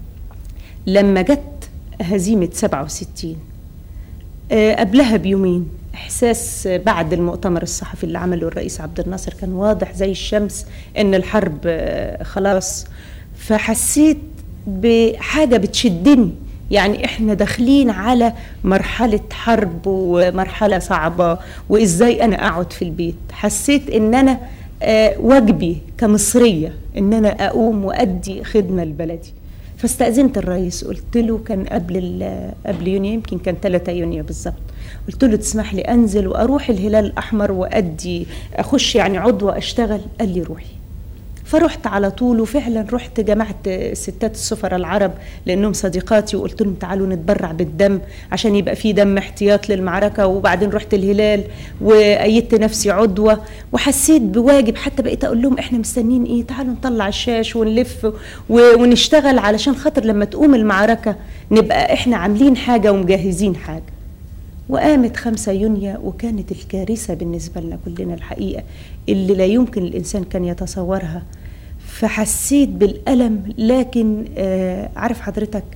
لما جت هزيمه 67 آه، قبلها بيومين احساس بعد المؤتمر الصحفي اللي عمله الرئيس عبد الناصر كان واضح زي الشمس ان الحرب آه، خلاص فحسيت بحاجه بتشدني يعني احنا داخلين على مرحله حرب ومرحله صعبه وازاي انا اقعد في البيت حسيت ان انا آه، واجبي كمصريه ان انا اقوم وادي خدمه لبلدي فاستأذنت الرئيس قلت له كان قبل ال- قبل يونيو يمكن كان 3 يونيو بالظبط قلت له تسمح لي انزل واروح الهلال الاحمر وادي اخش يعني عضوه اشتغل قال لي روحي فرحت على طول وفعلا رحت جمعت ستات السفراء العرب لانهم صديقاتي وقلت لهم تعالوا نتبرع بالدم عشان يبقى في دم احتياط للمعركه وبعدين رحت الهلال وايدت نفسي عضوه وحسيت بواجب حتى بقيت اقول لهم احنا مستنيين ايه تعالوا نطلع الشاش ونلف و- ونشتغل علشان خاطر لما تقوم المعركه نبقى احنا عاملين حاجه ومجهزين حاجه وقامت 5 يونيو وكانت الكارثة بالنسبة لنا كلنا الحقيقة اللي لا يمكن الإنسان كان يتصورها فحسيت بالألم لكن آه عارف حضرتك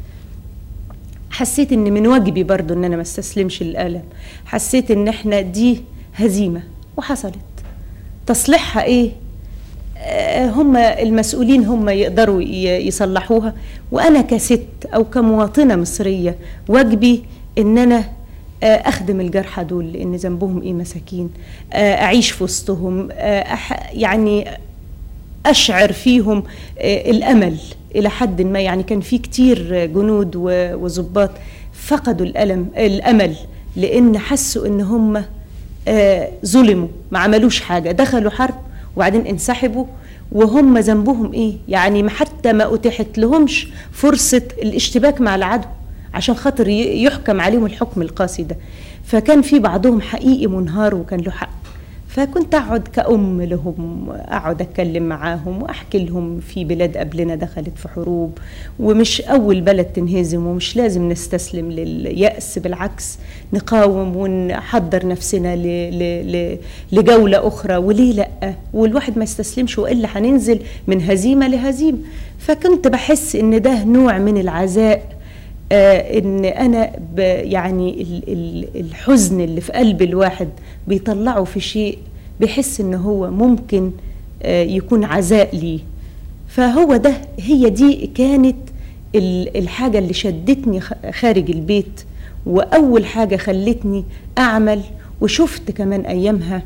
حسيت ان من واجبي برضو ان انا ما استسلمش للألم حسيت ان احنا دي هزيمة وحصلت تصليحها ايه آه، هم المسؤولين هم يقدروا ي- يصلحوها وانا كست او كمواطنه مصريه واجبي ان انا آه، اخدم الجرحى دول لان ذنبهم ايه مساكين آه، اعيش في وسطهم آه، أح- يعني اشعر فيهم آه، الامل الى حد ما يعني كان في كتير جنود و- وضباط فقدوا الالم الامل لان حسوا ان هم آه، ظلموا ما عملوش حاجه دخلوا حرب وبعدين انسحبوا وهم ذنبهم ايه يعني ما حتى ما اتيحت لهمش فرصه الاشتباك مع العدو عشان خاطر ي- يحكم عليهم الحكم القاسي ده فكان في بعضهم حقيقي منهار وكان له حق فكنت اقعد كأم لهم اقعد اتكلم معاهم واحكي لهم في بلاد قبلنا دخلت في حروب ومش اول بلد تنهزم ومش لازم نستسلم لليأس بالعكس نقاوم ونحضر نفسنا ل... ل... ل... لجولة اخرى وليه لا والواحد ما يستسلمش والا هننزل من هزيمة لهزيمة فكنت بحس ان ده نوع من العزاء آه ان انا ب يعني ال- ال- الحزن اللي في قلب الواحد بيطلعه في شيء بيحس ان هو ممكن آه يكون عزاء ليه فهو ده هي دي كانت ال- الحاجة اللي شدتني خ- خارج البيت وأول حاجة خلتني أعمل وشفت كمان أيامها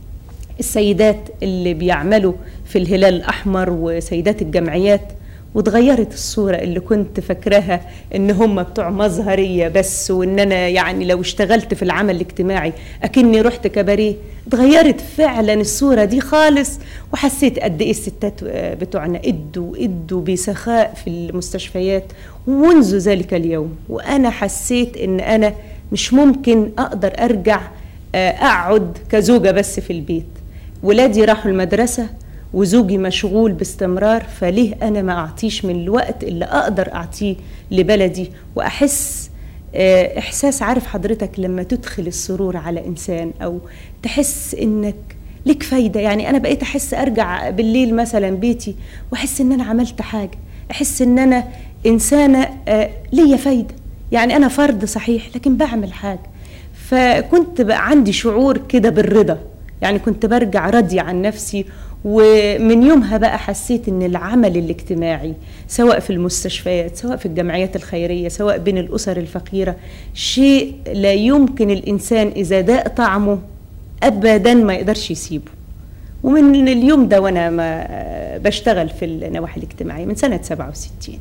السيدات اللي بيعملوا في الهلال الأحمر وسيدات الجمعيات واتغيرت الصورة اللي كنت فاكراها ان هم بتوع مظهرية بس وان انا يعني لو اشتغلت في العمل الاجتماعي اكني رحت كباريه اتغيرت فعلا الصورة دي خالص وحسيت قد ايه الستات آه، بتوعنا ادوا ادوا بسخاء في المستشفيات ومنذ ذلك اليوم وانا حسيت ان انا مش ممكن اقدر ارجع آه، اقعد كزوجة بس في البيت ولادي راحوا المدرسة وزوجي مشغول باستمرار فليه انا ما اعطيش من الوقت اللي اقدر اعطيه لبلدي واحس آه، احساس عارف حضرتك لما تدخل السرور على انسان او تحس انك ليك فايده يعني انا بقيت احس ارجع بالليل مثلا بيتي واحس ان انا عملت حاجه احس ان انا انسانه آه، ليا فايده يعني انا فرد صحيح لكن بعمل حاجه فكنت بقى عندي شعور كده بالرضا يعني كنت برجع راضية عن نفسي ومن يومها بقى حسيت ان العمل الاجتماعي سواء في المستشفيات سواء في الجمعيات الخيرية سواء بين الأسر الفقيرة شيء لا يمكن الإنسان إذا داق طعمه أبدا ما يقدرش يسيبه ومن اليوم ده وأنا ما بشتغل في النواحي الاجتماعية من سنة 67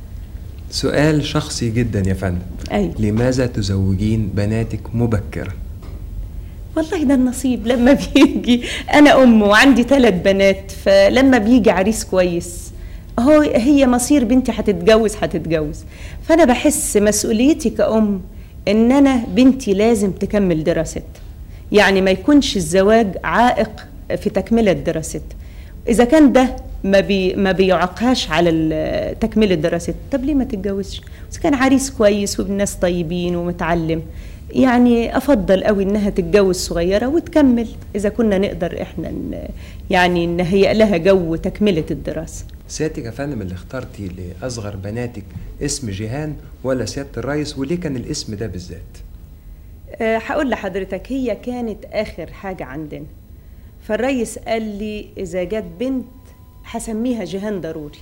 سؤال شخصي جدا يا فندم أيوة. لماذا تزوجين بناتك مبكرا والله ده النصيب لما بيجي انا ام وعندي ثلاث بنات فلما بيجي عريس كويس هو هي مصير بنتي هتتجوز هتتجوز فانا بحس مسؤوليتي كأم ان انا بنتي لازم تكمل دراستها يعني ما يكونش الزواج عائق في تكملة دراستها اذا كان ده ما بي ما بيعقهاش على ال- تكملة دراستها طب ليه ما تتجوزش اذا كان عريس كويس وبالناس طيبين ومتعلم يعني افضل قوي انها تتجوز صغيره وتكمل اذا كنا نقدر احنا ن- يعني نهيئ لها جو تكمله الدراسه سيادتك يا فندم اللي اخترتي لأصغر بناتك اسم جيهان ولا سيادة الرئيس وليه كان الاسم ده بالذات؟ أه، هقول لحضرتك هي كانت اخر حاجه عندنا فالريس قال لي اذا جت بنت هسميها جيهان ضروري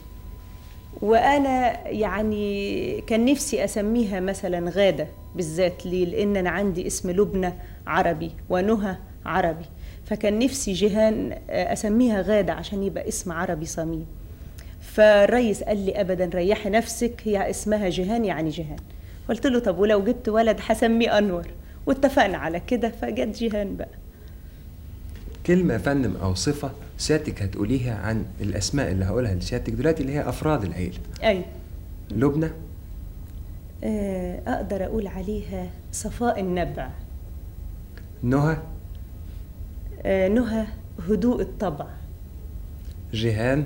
وانا يعني كان نفسي اسميها مثلا غاده بالذات ليه لان انا عندي اسم لبنى عربي ونهى عربي فكان نفسي جيهان آه، اسميها غاده عشان يبقى اسم عربي صميم فالريس قال لي ابدا ريحي نفسك هي اسمها جيهان يعني جيهان قلت له طب ولو جبت ولد هسميه انور واتفقنا على كده فجت جيهان بقى كلمة يا فندم أو صفة سيادتك هتقوليها عن الأسماء اللي هقولها لسيادتك دلوقتي اللي هي أفراد العيلة ايوه لبنى آه، اقدر اقول عليها صفاء النبع نهى آه، نهى هدوء الطبع جيهان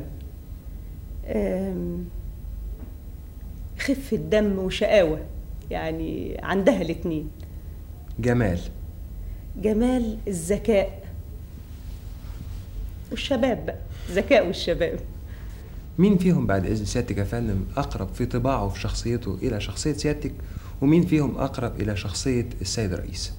آم، خفة دم وشقاوة يعني عندها الاتنين جمال جمال الذكاء والشباب بقى ذكاء والشباب مين فيهم بعد إذن سيادتك يا فندم أقرب في طباعه وفي شخصيته إلى شخصية سيادتك ومين فيهم أقرب إلى شخصية السيد الرئيس؟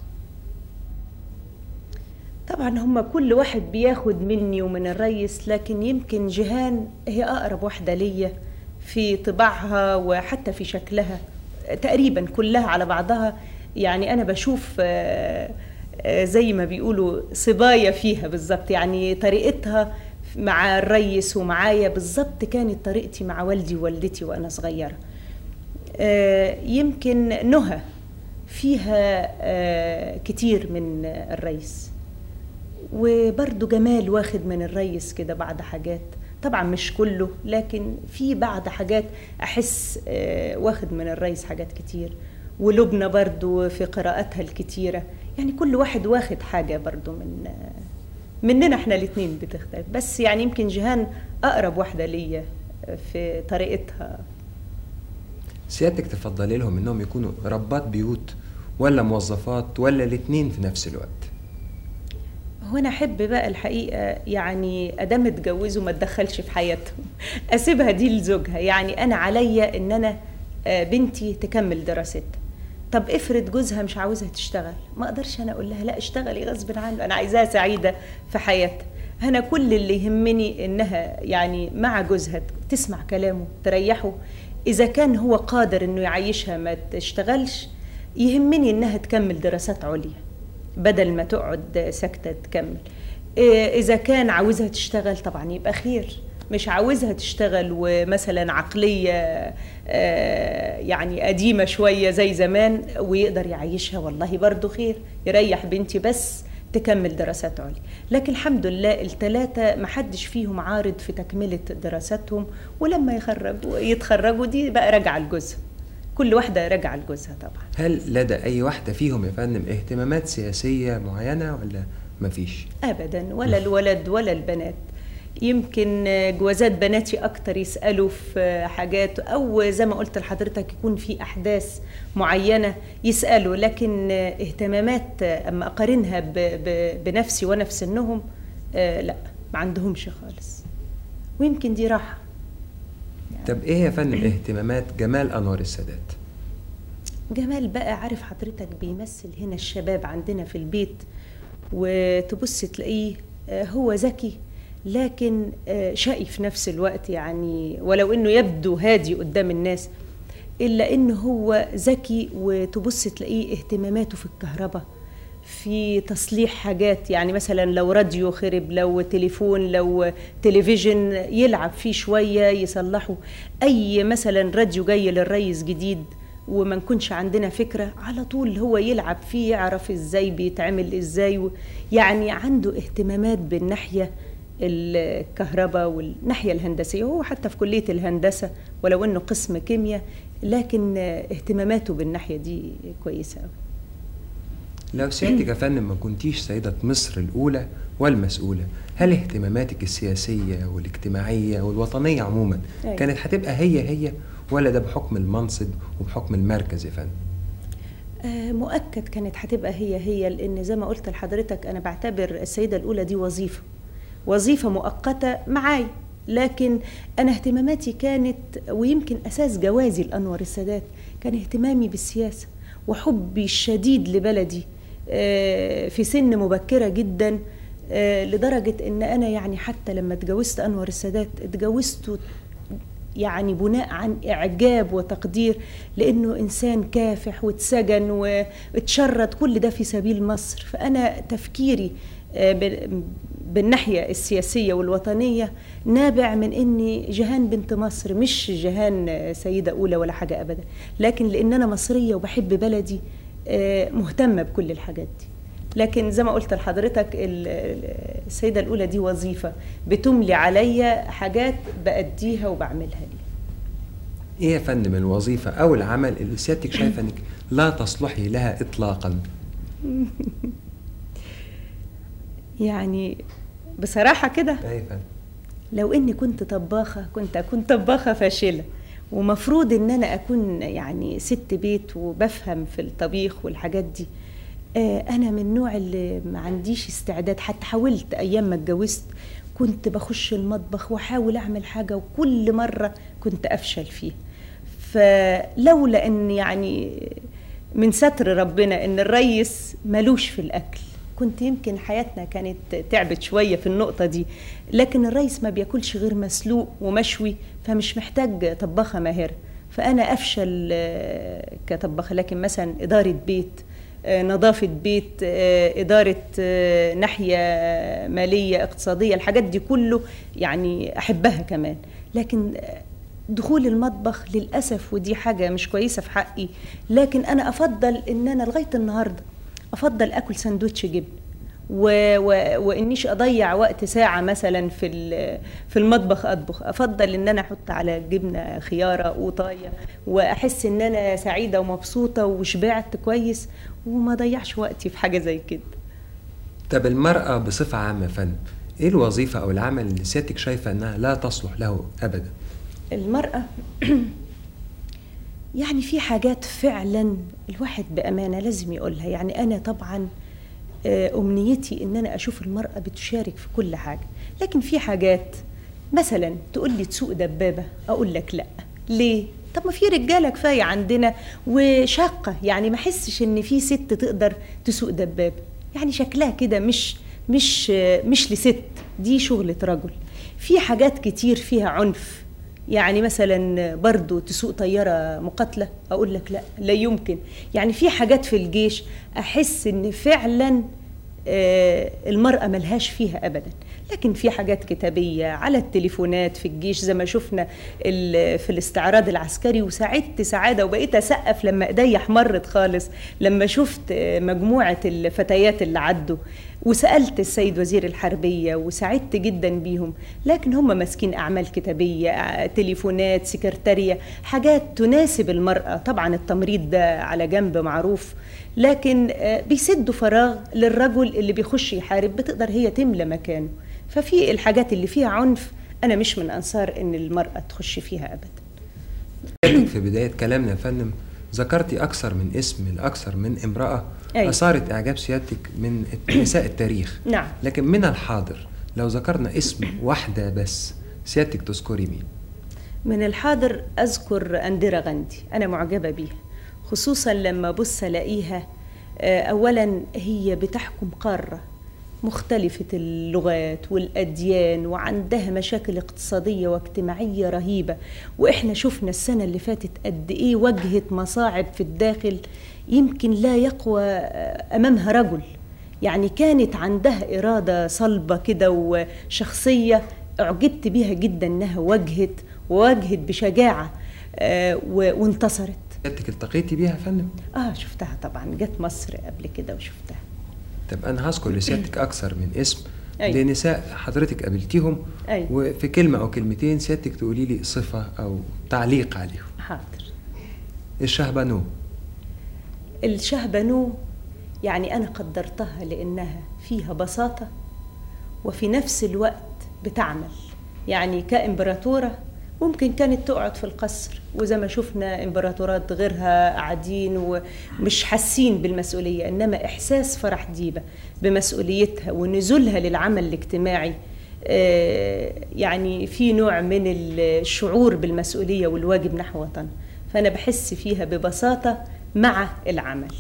طبعا هم كل واحد بياخد مني ومن الريس لكن يمكن جيهان هي أقرب واحدة ليا في طباعها وحتى في شكلها تقريبا كلها على بعضها يعني أنا بشوف آه، آه، زي ما بيقولوا صبايا فيها بالظبط يعني طريقتها مع الريس ومعايا بالظبط كانت طريقتي مع والدي ووالدتي وأنا صغيرة آه، يمكن نهى فيها آه، كتير من الريس وبرضه جمال واخد من الريس كده بعض حاجات طبعا مش كله لكن في بعض حاجات احس آه، واخد من الريس حاجات كتير ولبنى برضه في قراءاتها الكتيرة يعني كل واحد واخد حاجة برضه من آه، مننا احنا الاثنين بتختلف بس يعني يمكن جيهان اقرب واحده ليا في طريقتها سيادتك تفضلي لهم انهم يكونوا ربات بيوت ولا موظفات ولا الاتنين في نفس الوقت هو انا احب بقى الحقيقه يعني ادام اتجوزوا ما اتدخلش في حياتهم اسيبها دي لزوجها يعني انا عليا ان انا آه، بنتي تكمل دراستها طب افرض جوزها مش عاوزها تشتغل ما اقدرش انا اقول لها لا اشتغلي غصب عنه انا عايزاها سعيده في حياتها انا كل اللي يهمني انها يعني مع جوزها تسمع كلامه تريحه اذا كان هو قادر انه يعيشها ما تشتغلش يهمني انها تكمل دراسات عليا بدل ما تقعد ساكته تكمل إيه، اذا كان عاوزها تشتغل طبعا يبقى خير مش عاوزها تشتغل ومثلا عقليه آه، يعني قديمه شويه زي زمان ويقدر يعيشها والله برضو خير يريح بنتي بس تكمل دراسات عليا لكن الحمد لله الثلاثة محدش فيهم عارض في تكملة دراساتهم ولما يخرجوا يتخرجوا دي بقى راجعة لجوزها كل واحدة راجعة لجوزها طبعا هل لدى اي واحدة فيهم يا فندم اهتمامات سياسية معينة ولا مفيش ابدا ولا الولد ولا البنات يمكن جوازات بناتي اكتر يسالوا في حاجات او زي ما قلت لحضرتك يكون في احداث معينه يسالوا لكن اهتمامات اما اقارنها ب- ب- بنفسي وانا في سنهم آه، لا ما عندهمش خالص ويمكن دي راحه طب ايه يا فندم اهتمامات جمال انور السادات جمال بقى عارف حضرتك بيمثل هنا الشباب عندنا في البيت وتبص تلاقيه آه، هو ذكي لكن آه، شقي في نفس الوقت يعني ولو انه يبدو هادي قدام الناس الا انه هو ذكي وتبص تلاقيه اهتماماته في الكهرباء في تصليح حاجات يعني مثلا لو راديو خرب لو تليفون لو تلفزيون يلعب فيه شوية يصلحه أي مثلا راديو جاي للريس جديد وما نكونش عندنا فكرة على طول هو يلعب فيه يعرف ازاي بيتعمل ازاي و- يعني عنده اهتمامات بالناحية الكهرباء والناحية الهندسية هو حتى في كلية الهندسة ولو انه قسم كيمياء لكن اهتماماته بالناحية دي كويسة أوي لو سيادتك يا فندم ما كنتيش سيدة مصر الأولى والمسؤولة هل اهتماماتك السياسية والاجتماعية والوطنية عموما أيوة. كانت هتبقى هي هي ولا ده بحكم المنصب وبحكم المركز يا فندم آه، مؤكد كانت هتبقى هي هي لان زي ما قلت لحضرتك انا بعتبر السيده الاولى دي وظيفه وظيفه مؤقته معاي لكن انا اهتماماتي كانت ويمكن اساس جوازي لانور السادات كان اهتمامي بالسياسه وحبي الشديد لبلدي آه، في سن مبكره جدا آه، لدرجه ان انا يعني حتى لما اتجوزت انور السادات اتجوزته يعني بناء عن اعجاب وتقدير لانه انسان كافح واتسجن واتشرد كل ده في سبيل مصر فانا تفكيري آه، ب- بالناحيه السياسيه والوطنيه نابع من اني جيهان بنت مصر مش جيهان آه، سيده اولى ولا حاجه ابدا لكن لان انا مصريه وبحب بلدي آه، مهتمه بكل الحاجات دي لكن زي ما قلت لحضرتك ال- ال- السيدة الأولى دي وظيفة بتملي عليا حاجات بأديها وبعملها لي ايه يا فندم الوظيفة أو العمل اللي سيادتك شايفة انك لا تصلحي لها إطلاقا يعني بصراحة كده ايه يا فندم لو اني كنت طباخه كنت اكون طباخه فاشله ومفروض ان انا اكون يعني ست بيت وبفهم في الطبيخ والحاجات دي آه، انا من النوع اللي ما عنديش استعداد حتى حاولت ايام ما اتجوزت كنت بخش المطبخ واحاول اعمل حاجه وكل مره كنت افشل فيها فلولا ان يعني من ستر ربنا ان الريس ملوش في الاكل كنت يمكن حياتنا كانت تعبت شويه في النقطه دي لكن الريس ما بياكلش غير مسلوق ومشوي فمش محتاج طباخه ماهره فانا افشل آه، كطباخه لكن مثلا اداره بيت آه، نظافة بيت آه، إدارة آه، ناحية مالية اقتصادية الحاجات دي كله يعني أحبها كمان لكن آه، دخول المطبخ للأسف ودي حاجة مش كويسة في حقي لكن أنا أفضل إن أنا لغاية النهاردة أفضل أكل سندوتش جبن و... و... وانيش اضيع وقت ساعه مثلا في ال- في المطبخ اطبخ افضل ان انا احط على جبنه خياره قوطايه واحس ان انا سعيده ومبسوطه وشبعت كويس وما ضيعش وقتي في حاجه زي كده طب المرأة بصفة عامة فن ايه الوظيفة او العمل اللي سيادتك شايفة انها لا تصلح له ابدا المرأة يعني في حاجات فعلا الواحد بأمانة لازم يقولها يعني أنا طبعا آه، أمنيتي إن أنا أشوف المرأة بتشارك في كل حاجة لكن في حاجات مثلا تقول لي تسوق دبابة أقول لك لأ ليه؟ طب ما في رجالة كفاية عندنا وشاقة يعني ما أحسش إن في ست تقدر تسوق دبابة يعني شكلها كده مش مش آه، مش لست دي شغلة رجل في حاجات كتير فيها عنف يعني مثلا برضو تسوق طيارة مقاتلة أقول لك لا لا يمكن يعني في حاجات في الجيش أحس إن فعلا آه، المرأة ملهاش فيها أبدا لكن في حاجات كتابية على التليفونات في الجيش زي ما شفنا ال- في الاستعراض العسكري وسعدت سعادة وبقيت أسقف لما إيدي احمرت خالص لما شفت آه، مجموعة الفتيات اللي عدوا وسألت السيد وزير الحربية وسعدت جدا بيهم لكن هم ماسكين أعمال كتابية آه، تليفونات سكرتارية حاجات تناسب المرأة طبعا التمريض ده على جنب معروف لكن آه، بيسدوا فراغ للرجل اللي بيخش يحارب بتقدر هي تملى مكانه ففي الحاجات اللي فيها عنف أنا مش من أنصار إن المرأة تخش فيها أبدا سيادتك في بداية كلامنا يا فندم ذكرتي أكثر من اسم لأكثر من امرأة أيوة. أثارت إعجاب سيادتك من نساء التاريخ نعم. لكن من الحاضر لو ذكرنا اسم واحدة بس سيادتك تذكري مين من الحاضر أذكر أندرا غاندي أنا معجبة بيها خصوصا لما بص ألاقيها آه، أولا هي بتحكم قارة مختلفة اللغات والأديان وعندها مشاكل اقتصادية واجتماعية رهيبة وإحنا شفنا السنة اللي فاتت قد إيه واجهت مصاعب في الداخل يمكن لا يقوى آه، أمامها رجل يعني كانت عندها إرادة صلبة كده وشخصية أعجبت بيها جدا إنها واجهت وواجهت بشجاعة آه، و- وانتصرت سيادتك التقيتي بيها يا فندم آه شفتها طبعا جت مصر قبل كده وشفتها طب أنا هذكر لسيادتك أكثر من اسم أيوة. لنساء حضرتك قابلتيهم أيوة. وفي كلمة أو كلمتين سيادتك تقولي لي صفة أو تعليق عليهم حاضر الشهبانو الشهبنو يعني أنا قدرتها لأنها فيها بساطة وفي نفس الوقت بتعمل يعني كإمبراطورة ممكن كانت تقعد في القصر وزي ما شفنا إمبراطورات غيرها قاعدين ومش حاسين بالمسؤولية إنما إحساس فرح ديبة بمسؤوليتها ونزولها للعمل الاجتماعي آه، يعني في نوع من الشعور بالمسؤولية والواجب نحو وطن فأنا بحس فيها ببساطة مع العمل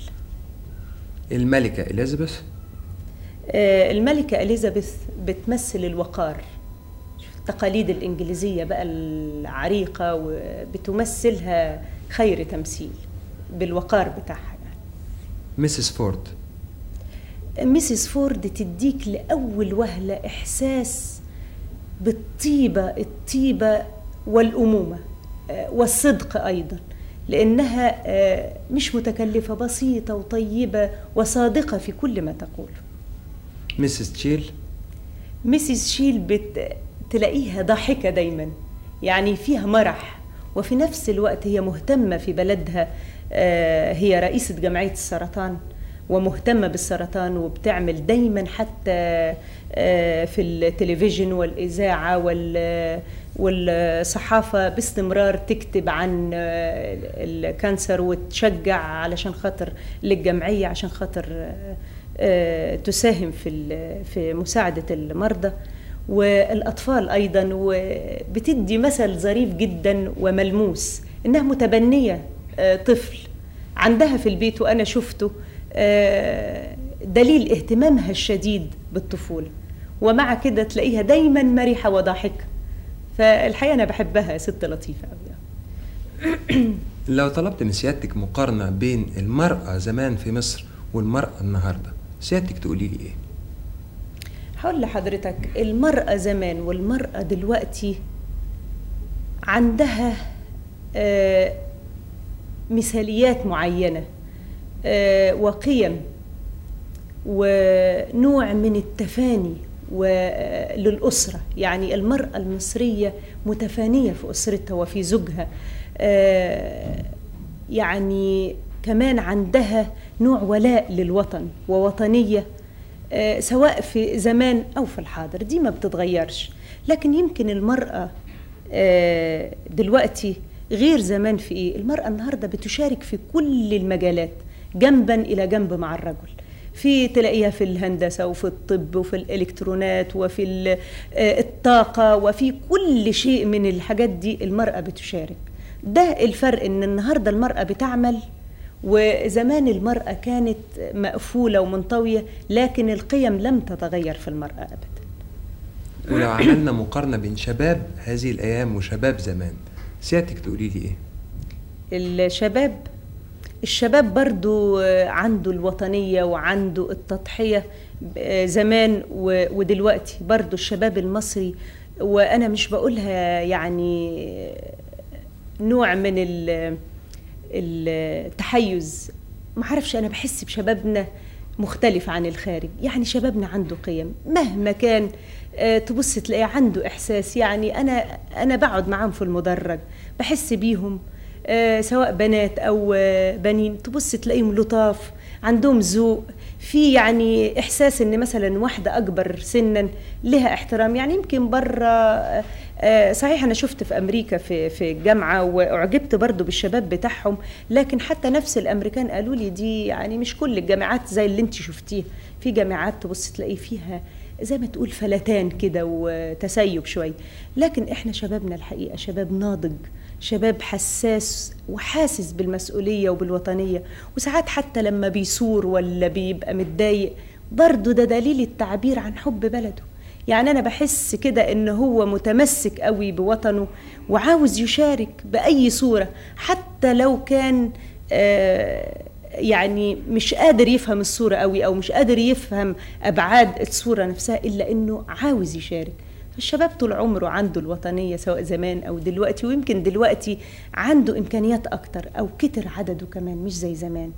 الملكة إليزابيث آه، الملكة إليزابيث بتمثل الوقار شوف التقاليد الإنجليزية بقى العريقة وبتمثلها خير تمثيل بالوقار بتاعها يعني. ميسيس فورد ميسيس فورد تديك لأول وهلة إحساس بالطيبة الطيبة والأمومة آه، والصدق أيضا لأنها آه، مش متكلفة بسيطة وطيبة وصادقة في كل ما تقوله ميسيس تشيل ميسيس شيل بت... تلاقيها ضاحكة دايما يعني فيها مرح وفي نفس الوقت هي مهتمة في بلدها آه، هي رئيسة جمعية السرطان ومهتمة بالسرطان وبتعمل دايما حتى آه، في التلفزيون والإذاعة وال والصحافة باستمرار تكتب عن آه، الكانسر وتشجع علشان خاطر للجمعية عشان خاطر آه، آه، تساهم في ال- في مساعدة المرضى والأطفال أيضا وبتدي مثل ظريف جدا وملموس إنها متبنية آه، طفل عندها في البيت وأنا شفته آه، دليل اهتمامها الشديد بالطفولة ومع كده تلاقيها دايما مرحة وضاحكة فالحقيقة أنا بحبها ست لطيفة أوي لو طلبت من سيادتك مقارنة بين المرأة زمان في مصر والمرأة النهاردة سيادتك تقولي لي إيه؟ هقول لحضرتك المرأة زمان والمرأة دلوقتي عندها آه، مثاليات معينة آه، وقيم ونوع من التفاني و- للأسرة يعني المرأة المصرية متفانية في أسرتها وفي زوجها آه، يعني كمان عندها نوع ولاء للوطن ووطنية آه، سواء في زمان أو في الحاضر دي ما بتتغيرش لكن يمكن المرأة آه، دلوقتي غير زمان في إيه المرأة النهاردة بتشارك في كل المجالات جنبا إلى جنب مع الرجل في تلاقيها في الهندسة وفي الطب وفي الإلكترونات وفي ال- آه، الطاقة وفي كل شيء من الحاجات دي المرأة بتشارك ده الفرق إن النهاردة المرأة بتعمل وزمان المرأة كانت مقفولة ومنطوية لكن القيم لم تتغير في المرأة أبدا ولو عملنا مقارنة بين شباب هذه الأيام وشباب زمان سيادتك تقولي لي إيه؟ الشباب الشباب برضو آه، عنده الوطنية وعنده التضحية آه، زمان و- ودلوقتي برضو الشباب المصري وأنا مش بقولها يعني نوع من ال- التحيز معرفش أنا بحس بشبابنا مختلف عن الخارج يعني شبابنا عنده قيم مهما كان آه، تبص تلاقيه عنده إحساس يعني أنا أنا بقعد معاهم في المدرج بحس بيهم آه، سواء بنات او آه، بنين تبص تلاقيهم لطاف عندهم ذوق في يعني احساس ان مثلا واحده اكبر سنا لها احترام يعني يمكن بره آه، آه، صحيح انا شفت في امريكا في في الجامعه واعجبت برضو بالشباب بتاعهم لكن حتى نفس الامريكان قالوا لي دي يعني مش كل الجامعات زي اللي انت شفتيه في جامعات تبص تلاقي فيها زي ما تقول فلتان كده وتسيب شويه لكن احنا شبابنا الحقيقه شباب ناضج شباب حساس وحاسس بالمسؤوليه وبالوطنيه وساعات حتى لما بيثور ولا بيبقى متضايق برضه ده دليل التعبير عن حب بلده يعني انا بحس كده ان هو متمسك قوي بوطنه وعاوز يشارك باي صوره حتى لو كان آه يعني مش قادر يفهم الصورة قوي أو مش قادر يفهم أبعاد الصورة نفسها إلا إنه عاوز يشارك فالشباب طول عمره عنده الوطنية سواء زمان أو دلوقتي ويمكن دلوقتي عنده إمكانيات أكتر أو كتر عدده كمان مش زي زمان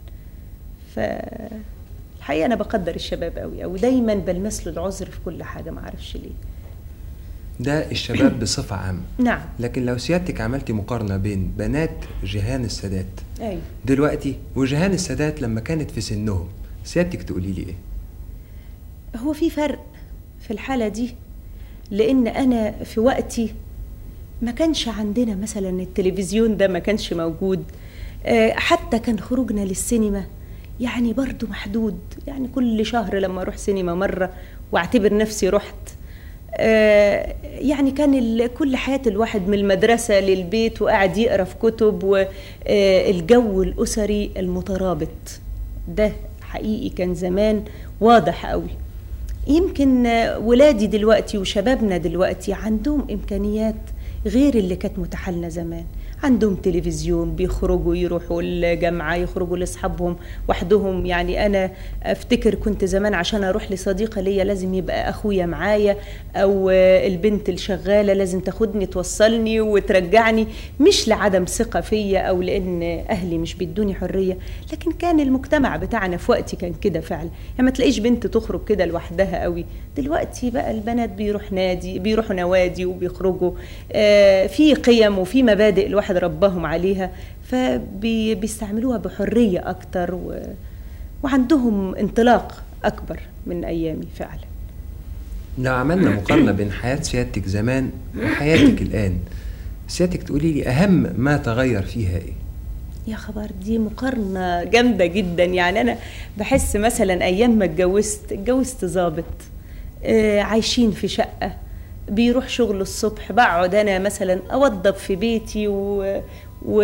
فالحقيقة أنا بقدر الشباب قوي أو دايما بلمس له العذر في كل حاجة معرفش ليه ده الشباب بصفة عامة نعم لكن لو سيادتك عملتي مقارنة بين بنات جيهان السادات أيوه دلوقتي وجيهان السادات لما كانت في سنهم سيادتك تقولي لي إيه؟ هو في فرق في الحالة دي لأن أنا في وقتي ما كانش عندنا مثلا التلفزيون ده ما كانش موجود آه، حتى كان خروجنا للسينما يعني برضو محدود يعني كل شهر لما أروح سينما مرة واعتبر نفسي رحت آه، يعني كان ال- كل حياة الواحد من المدرسة للبيت وقاعد يقرأ في كتب والجو الأسري المترابط ده حقيقي كان زمان واضح قوي يمكن آه، ولادي دلوقتي وشبابنا دلوقتي عندهم إمكانيات غير اللي كانت متاحة لنا زمان عندهم تلفزيون بيخرجوا يروحوا الجامعة يخرجوا لأصحابهم وحدهم يعني أنا أفتكر كنت زمان عشان أروح لصديقة ليا لازم يبقى أخويا معايا أو آه، البنت الشغالة لازم تاخدني توصلني وترجعني مش لعدم ثقة فيا أو لأن أهلي مش بيدوني حرية لكن كان المجتمع بتاعنا في وقتي كان كده فعلا يعني ما تلاقيش بنت تخرج كده لوحدها قوي دلوقتي بقى البنات بيروح نادي بيروحوا نوادي وبيخرجوا آه، في قيم وفي مبادئ الواحد رباهم عليها فبيستعملوها بحرية أكتر و... وعندهم انطلاق أكبر من أيامي فعلا لو عملنا مقارنة بين حياة سيادتك زمان وحياتك الآن سيادتك تقولي لي أهم ما تغير فيها إيه؟ يا خبر دي مقارنة جامدة جدا يعني أنا بحس مثلا أيام ما اتجوزت اتجوزت ظابط آه، عايشين في شقة بيروح شغل الصبح بقعد أنا مثلا أوضب في بيتي و, و...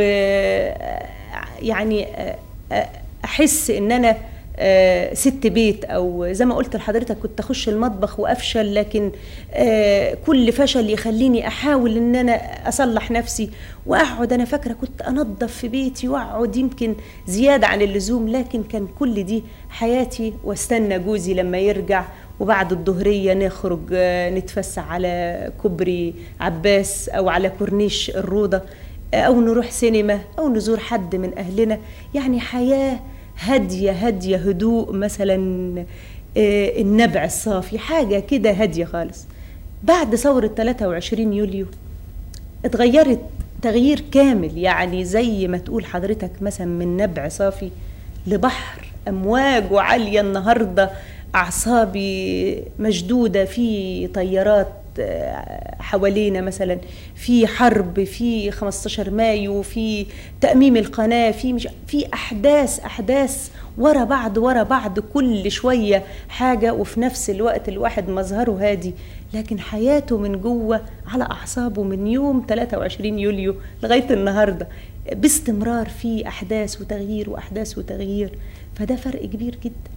يعني آه، آه، أحس إن أنا آه، ست بيت او زي ما قلت لحضرتك كنت اخش المطبخ وافشل لكن آه، كل فشل يخليني احاول ان انا اصلح نفسي واقعد انا فاكره كنت انظف في بيتي واقعد يمكن زياده عن اللزوم لكن كان كل دي حياتي واستنى جوزي لما يرجع وبعد الظهريه نخرج آه، نتفسح على كوبري عباس او على كورنيش الروضه او نروح سينما او نزور حد من اهلنا يعني حياه هاديه هاديه هدوء مثلا آه، النبع الصافي حاجه كده هاديه خالص بعد ثوره 23 يوليو اتغيرت تغيير كامل يعني زي ما تقول حضرتك مثلا من نبع صافي لبحر امواج وعاليه النهارده اعصابي مشدوده في طيارات آه، حوالينا مثلا في حرب في 15 مايو في تأميم القناة في مش في أحداث أحداث ورا بعض ورا بعض كل شوية حاجة وفي نفس الوقت الواحد مظهره هادي لكن حياته من جوه على أعصابه من يوم 23 يوليو لغاية النهاردة باستمرار في أحداث وتغيير وأحداث وتغيير فده فرق كبير جدا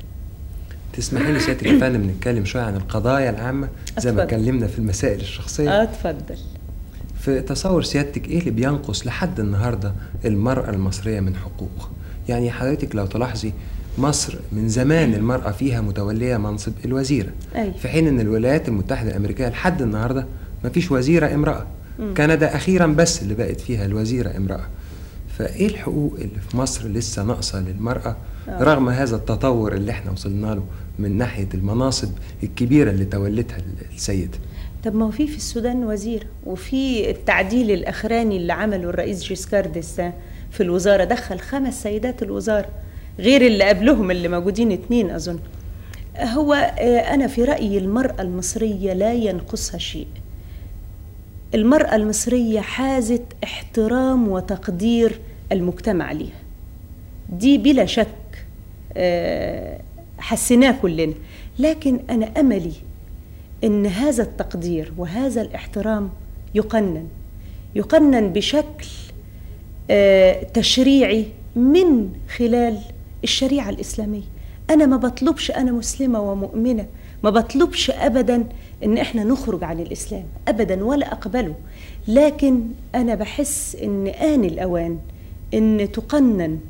تسمحي لي سيادتك يا فندم نتكلم شويه عن القضايا العامه زي ما اتفضل. اتكلمنا في المسائل الشخصيه اه اتفضل في تصور سيادتك ايه اللي بينقص لحد النهارده المرأة المصرية من حقوق؟ يعني حضرتك لو تلاحظي مصر من زمان المرأة فيها متولية منصب الوزيرة أيوة. في حين ان الولايات المتحدة الأمريكية لحد النهارده ما فيش وزيرة امرأة كندا أخيرا بس اللي بقت فيها الوزيرة امرأة فايه الحقوق اللي في مصر لسه ناقصة للمرأة آه. رغم هذا التطور اللي احنا وصلنا له من ناحية المناصب الكبيرة اللي تولتها السيدة طب ما هو في في السودان وزير وفي التعديل الاخراني اللي عمله الرئيس جيسكار ديستان في الوزاره دخل خمس سيدات الوزاره غير اللي قبلهم اللي موجودين اتنين اظن هو آه، انا في رايي المراه المصريه لا ينقصها شيء المراه المصريه حازت احترام وتقدير المجتمع ليها دي بلا شك آه، حسيناه كلنا لكن انا املي ان هذا التقدير وهذا الاحترام يقنن يقنن بشكل آه، تشريعي من خلال الشريعه الاسلاميه انا ما بطلبش انا مسلمه ومؤمنه ما بطلبش ابدا ان احنا نخرج عن الاسلام ابدا ولا اقبله لكن انا بحس ان ان الاوان ان تقنن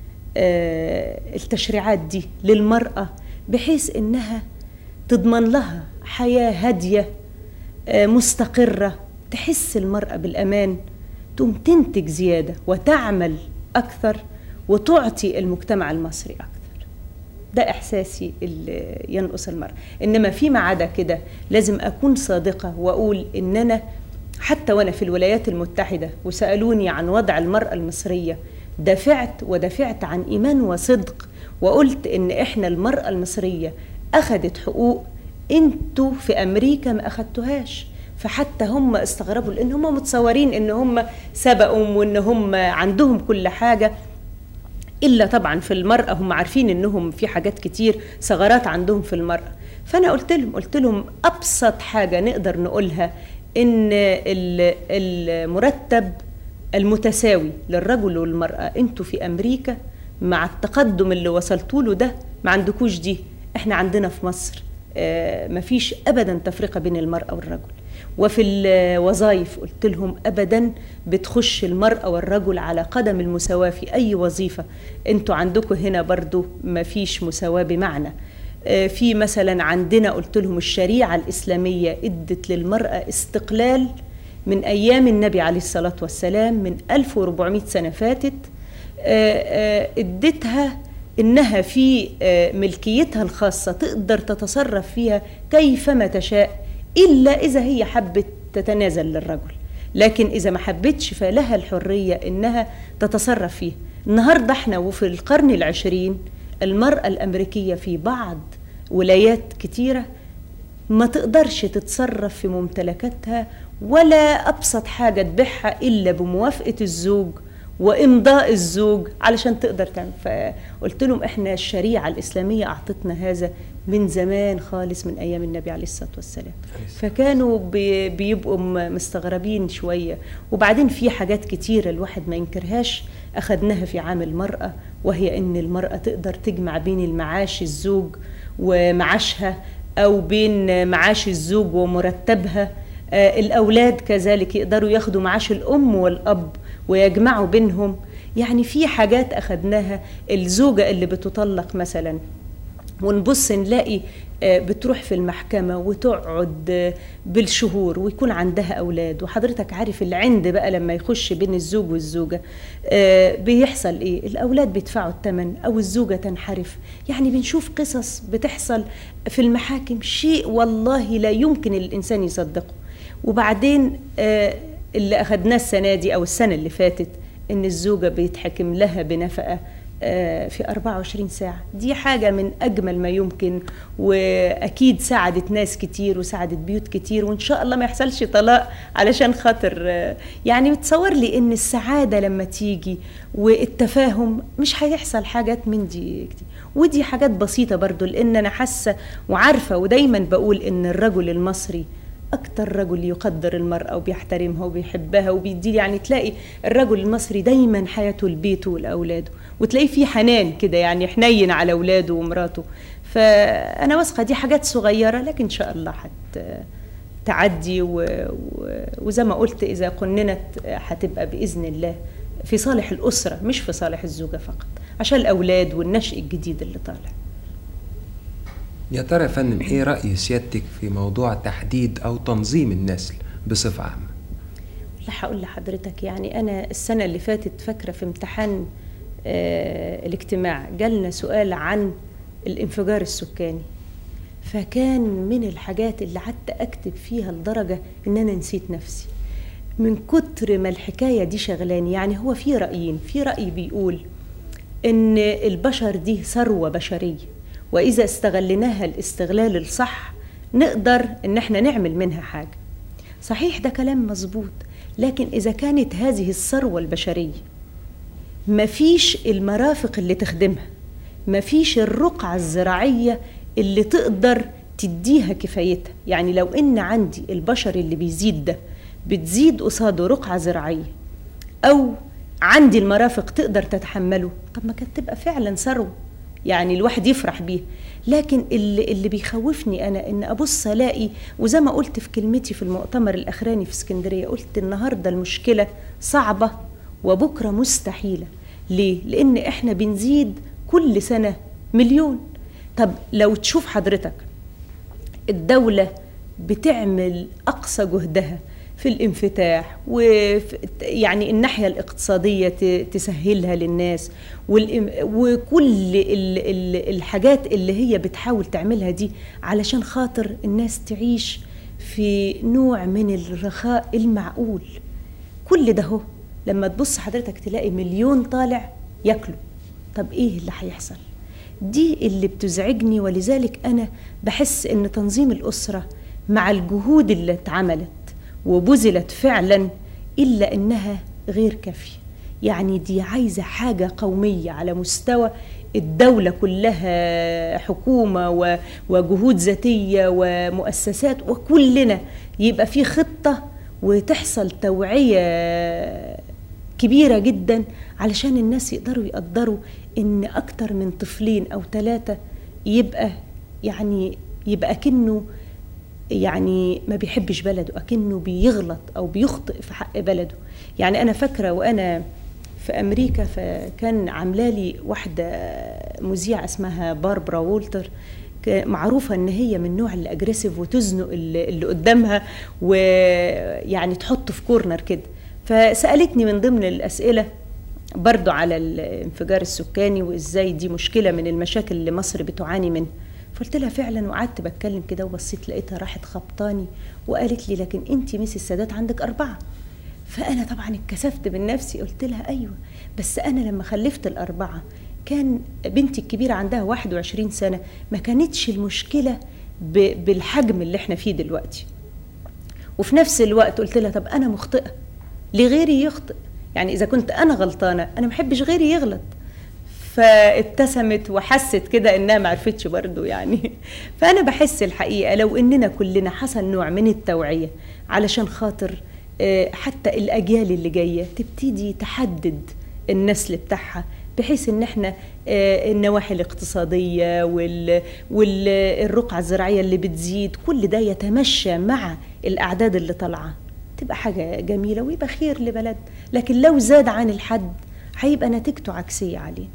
آه، التشريعات دي للمراه بحيث انها تضمن لها حياه هاديه آه، مستقره تحس المراه بالامان تقوم تنتج زياده وتعمل اكثر وتعطي المجتمع المصري اكثر ده احساسي اللي ينقص المراه انما فيما عدا كده لازم اكون صادقه واقول ان انا حتى وانا في الولايات المتحده وسالوني عن وضع المراه المصريه دافعت ودافعت عن ايمان وصدق وقلت ان احنا المراه المصريه اخذت حقوق انتوا في امريكا ما اخدتوهاش فحتى هم استغربوا لان هم متصورين ان هم سبقوا وان هم عندهم كل حاجه الا طبعا في المراه هم عارفين انهم في حاجات كتير ثغرات عندهم في المراه فانا قلت لهم قلت لهم ابسط حاجه نقدر نقولها ان ال- المرتب المتساوي للرجل والمراه انتوا في امريكا مع التقدم اللي وصلتوا له ده ما عندكوش دي احنا عندنا في مصر آه، مفيش ابدا تفرقه بين المراه والرجل وفي الوظائف قلت لهم ابدا بتخش المراه والرجل على قدم المساواه في اي وظيفه انتوا عندكم هنا برضو مفيش مساواه بمعنى آه، في مثلا عندنا قلت لهم الشريعه الاسلاميه ادت للمراه استقلال من ايام النبي عليه الصلاه والسلام من 1400 سنه فاتت آه، آه، ادتها انها في آه، ملكيتها الخاصه تقدر تتصرف فيها كيفما تشاء الا اذا هي حبت تتنازل للرجل لكن اذا ما حبتش فلها الحريه انها تتصرف فيها النهارده احنا وفي القرن العشرين المراه الامريكيه في بعض ولايات كتيره ما تقدرش تتصرف في ممتلكاتها ولا ابسط حاجه تبيعها الا بموافقه الزوج وامضاء الزوج علشان تقدر تعمل فقلت لهم احنا الشريعه الاسلاميه اعطتنا هذا من زمان خالص من ايام النبي عليه الصلاه والسلام فكانوا بي- بيبقوا م- مستغربين شويه وبعدين في حاجات كتيره الواحد ما ينكرهاش اخذناها في عام المراه وهي ان المراه تقدر تجمع بين المعاش الزوج ومعاشها او بين معاش الزوج ومرتبها آه، الأولاد كذلك يقدروا ياخدوا معاش الأم والأب ويجمعوا بينهم يعني في حاجات أخدناها الزوجة اللي بتطلق مثلا ونبص نلاقي آه، بتروح في المحكمة وتقعد آه، بالشهور ويكون عندها أولاد وحضرتك عارف العند بقى لما يخش بين الزوج والزوجة آه، بيحصل إيه الأولاد بيدفعوا الثمن أو الزوجة تنحرف يعني بنشوف قصص بتحصل في المحاكم شيء والله لا يمكن الإنسان يصدقه وبعدين آه، اللي أخدناه السنة دي أو السنة اللي فاتت إن الزوجة بيتحكم لها بنفقة آه، في 24 ساعة دي حاجة من أجمل ما يمكن وأكيد ساعدت ناس كتير وساعدت بيوت كتير وإن شاء الله ما يحصلش طلاق علشان خاطر آه، يعني متصور لي إن السعادة لما تيجي والتفاهم مش هيحصل حاجات من دي كتير ودي حاجات بسيطة برضو لأن أنا حاسة وعارفة ودايما بقول إن الرجل المصري أكتر رجل يقدر المرأة وبيحترمها وبيحبها وبيدي يعني تلاقي الرجل المصري دايما حياته لبيته ولأولاده وتلاقيه فيه حنان كده يعني حنين على أولاده ومراته فأنا واثقة دي حاجات صغيرة لكن إن شاء الله حت تعدي و... و... وزي ما قلت إذا قننت هتبقى بإذن الله في صالح الأسرة مش في صالح الزوجة فقط عشان الأولاد والنشء الجديد اللي طالع يا ترى يا فندم ايه رأي سيادتك في موضوع تحديد او تنظيم النسل بصفة عامة لا هقول لحضرتك يعني انا السنه اللي فاتت فاكره في امتحان آه الاجتماع جالنا سؤال عن الانفجار السكاني فكان من الحاجات اللي قعدت اكتب فيها لدرجه ان انا نسيت نفسي من كتر ما الحكايه دي شغلاني يعني هو في رايين في راي بيقول ان البشر دي ثروه بشريه واذا استغليناها الاستغلال الصح نقدر ان احنا نعمل منها حاجه صحيح ده كلام مظبوط لكن إذا كانت هذه الثروة البشرية مفيش المرافق اللي تخدمها مفيش الرقعة الزراعية اللي تقدر تديها كفايتها يعني لو إن عندي البشر اللي بيزيد ده بتزيد قصاده رقعة زراعية أو عندي المرافق تقدر تتحمله طب ما كانت تبقى فعلا ثروة يعني الواحد يفرح بيها لكن اللي, اللي بيخوفني انا ان ابص الاقي وزي ما قلت في كلمتي في المؤتمر الاخراني في اسكندريه قلت النهارده المشكله صعبه وبكره مستحيله ليه لان احنا بنزيد كل سنه مليون طب لو تشوف حضرتك الدوله بتعمل اقصى جهدها في الانفتاح وفي يعني الناحيه الاقتصاديه ت- تسهلها للناس والإم- وكل ال- ال- الحاجات اللي هي بتحاول تعملها دي علشان خاطر الناس تعيش في نوع من الرخاء المعقول كل ده هو لما تبص حضرتك تلاقي مليون طالع ياكلوا طب ايه اللي هيحصل دي اللي بتزعجني ولذلك انا بحس ان تنظيم الاسره مع الجهود اللي اتعملت وبذلت فعلا الا انها غير كافيه يعني دي عايزه حاجه قوميه على مستوى الدوله كلها حكومه و- وجهود ذاتيه ومؤسسات وكلنا يبقى في خطه وتحصل توعيه كبيرة جدا علشان الناس يقدروا يقدروا ان اكتر من طفلين او ثلاثة يبقى يعني يبقى كأنه يعني ما بيحبش بلده أكنه بيغلط أو بيخطئ في حق بلده يعني أنا فاكرة وأنا في أمريكا فكان عاملالي واحدة مذيعة اسمها باربرا وولتر ك- معروفة ان هي من النوع الاجريسيف وتزنق اللي اللي قدامها ويعني تحطه في كورنر كده فسألتني من ضمن الأسئلة برضو على الانفجار السكاني وازاي دي مشكلة من المشاكل اللي مصر بتعاني منها فقلت لها فعلا وقعدت بتكلم كده وبصيت لقيتها راحت خبطاني وقالت لي لكن انت ميس السادات عندك أربعة فأنا طبعا اتكسفت من نفسي قلت لها أيوة بس أنا لما خلفت الأربعة كان بنتي الكبيرة عندها 21 سنة ما كانتش المشكلة ب- بالحجم اللي احنا فيه دلوقتي وفي نفس الوقت قلت لها طب انا مخطئه لغيري يخطئ يعني اذا كنت انا غلطانه انا ما بحبش غيري يغلط فابتسمت وحست كده انها ما عرفتش برضو يعني فانا بحس الحقيقه لو اننا كلنا حصل نوع من التوعيه علشان خاطر آه، حتى الاجيال اللي جايه تبتدي تحدد النسل بتاعها بحيث ان احنا آه، النواحي الاقتصاديه وال والرقعه الزراعيه اللي بتزيد كل ده يتمشى مع الاعداد اللي طالعه تبقى حاجه جميله ويبقى خير لبلد لكن لو زاد عن الحد هيبقى نتيجته عكسيه علينا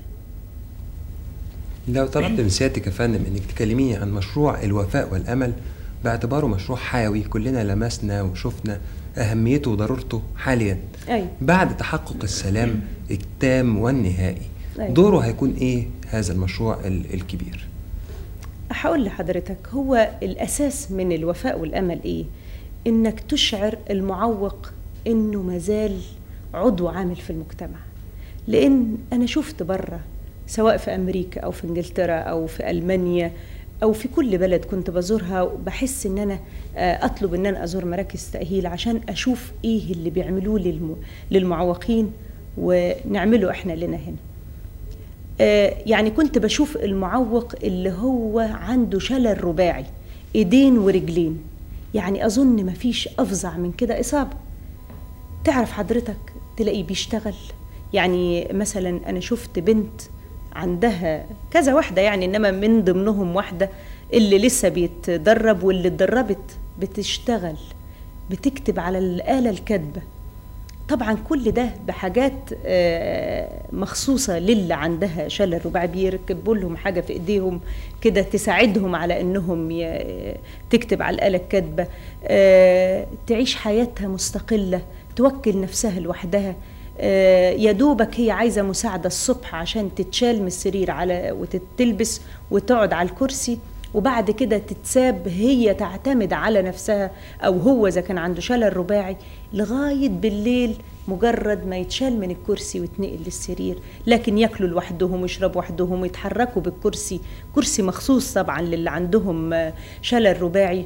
لو طلبت من سيادتك يا فندم انك تكلميني عن مشروع الوفاء والامل باعتباره مشروع حيوي كلنا لمسنا وشفنا اهميته وضرورته حاليا أيوة. بعد تحقق السلام التام والنهائي أيوة. دوره هيكون ايه هذا المشروع ال- الكبير هقول لحضرتك هو الاساس من الوفاء والامل ايه انك تشعر المعوق انه مازال عضو عامل في المجتمع لان انا شفت بره سواء في امريكا او في انجلترا او في المانيا او في كل بلد كنت بزورها بحس ان انا آه، اطلب ان انا ازور مراكز تاهيل عشان اشوف ايه اللي بيعملوه للم- للمعوقين ونعمله احنا لنا هنا آه، يعني كنت بشوف المعوق اللي هو عنده شلل رباعي ايدين ورجلين يعني اظن مفيش افظع من كده اصابه تعرف حضرتك تلاقيه بيشتغل يعني مثلا انا شفت بنت عندها كذا واحده يعني انما من ضمنهم واحده اللي لسه بيتدرب واللي اتدربت بتشتغل بتكتب على الاله الكاتبه طبعا كل ده بحاجات آه، مخصوصة للي عندها شلل رباعي بيركبوا لهم حاجة في ايديهم كده تساعدهم على انهم ي- تكتب على الآلة الكاتبة آه، تعيش حياتها مستقلة توكل نفسها لوحدها آه، يا دوبك هي عايزة مساعدة الصبح عشان تتشال من السرير على وتتلبس وتقعد على الكرسي وبعد كده تتساب هي تعتمد على نفسها او هو اذا كان عنده شلل رباعي لغايه بالليل مجرد ما يتشال من الكرسي ويتنقل للسرير لكن ياكلوا لوحدهم ويشربوا وحدهم ويتحركوا بالكرسي كرسي مخصوص طبعا للي عندهم آه، شلل رباعي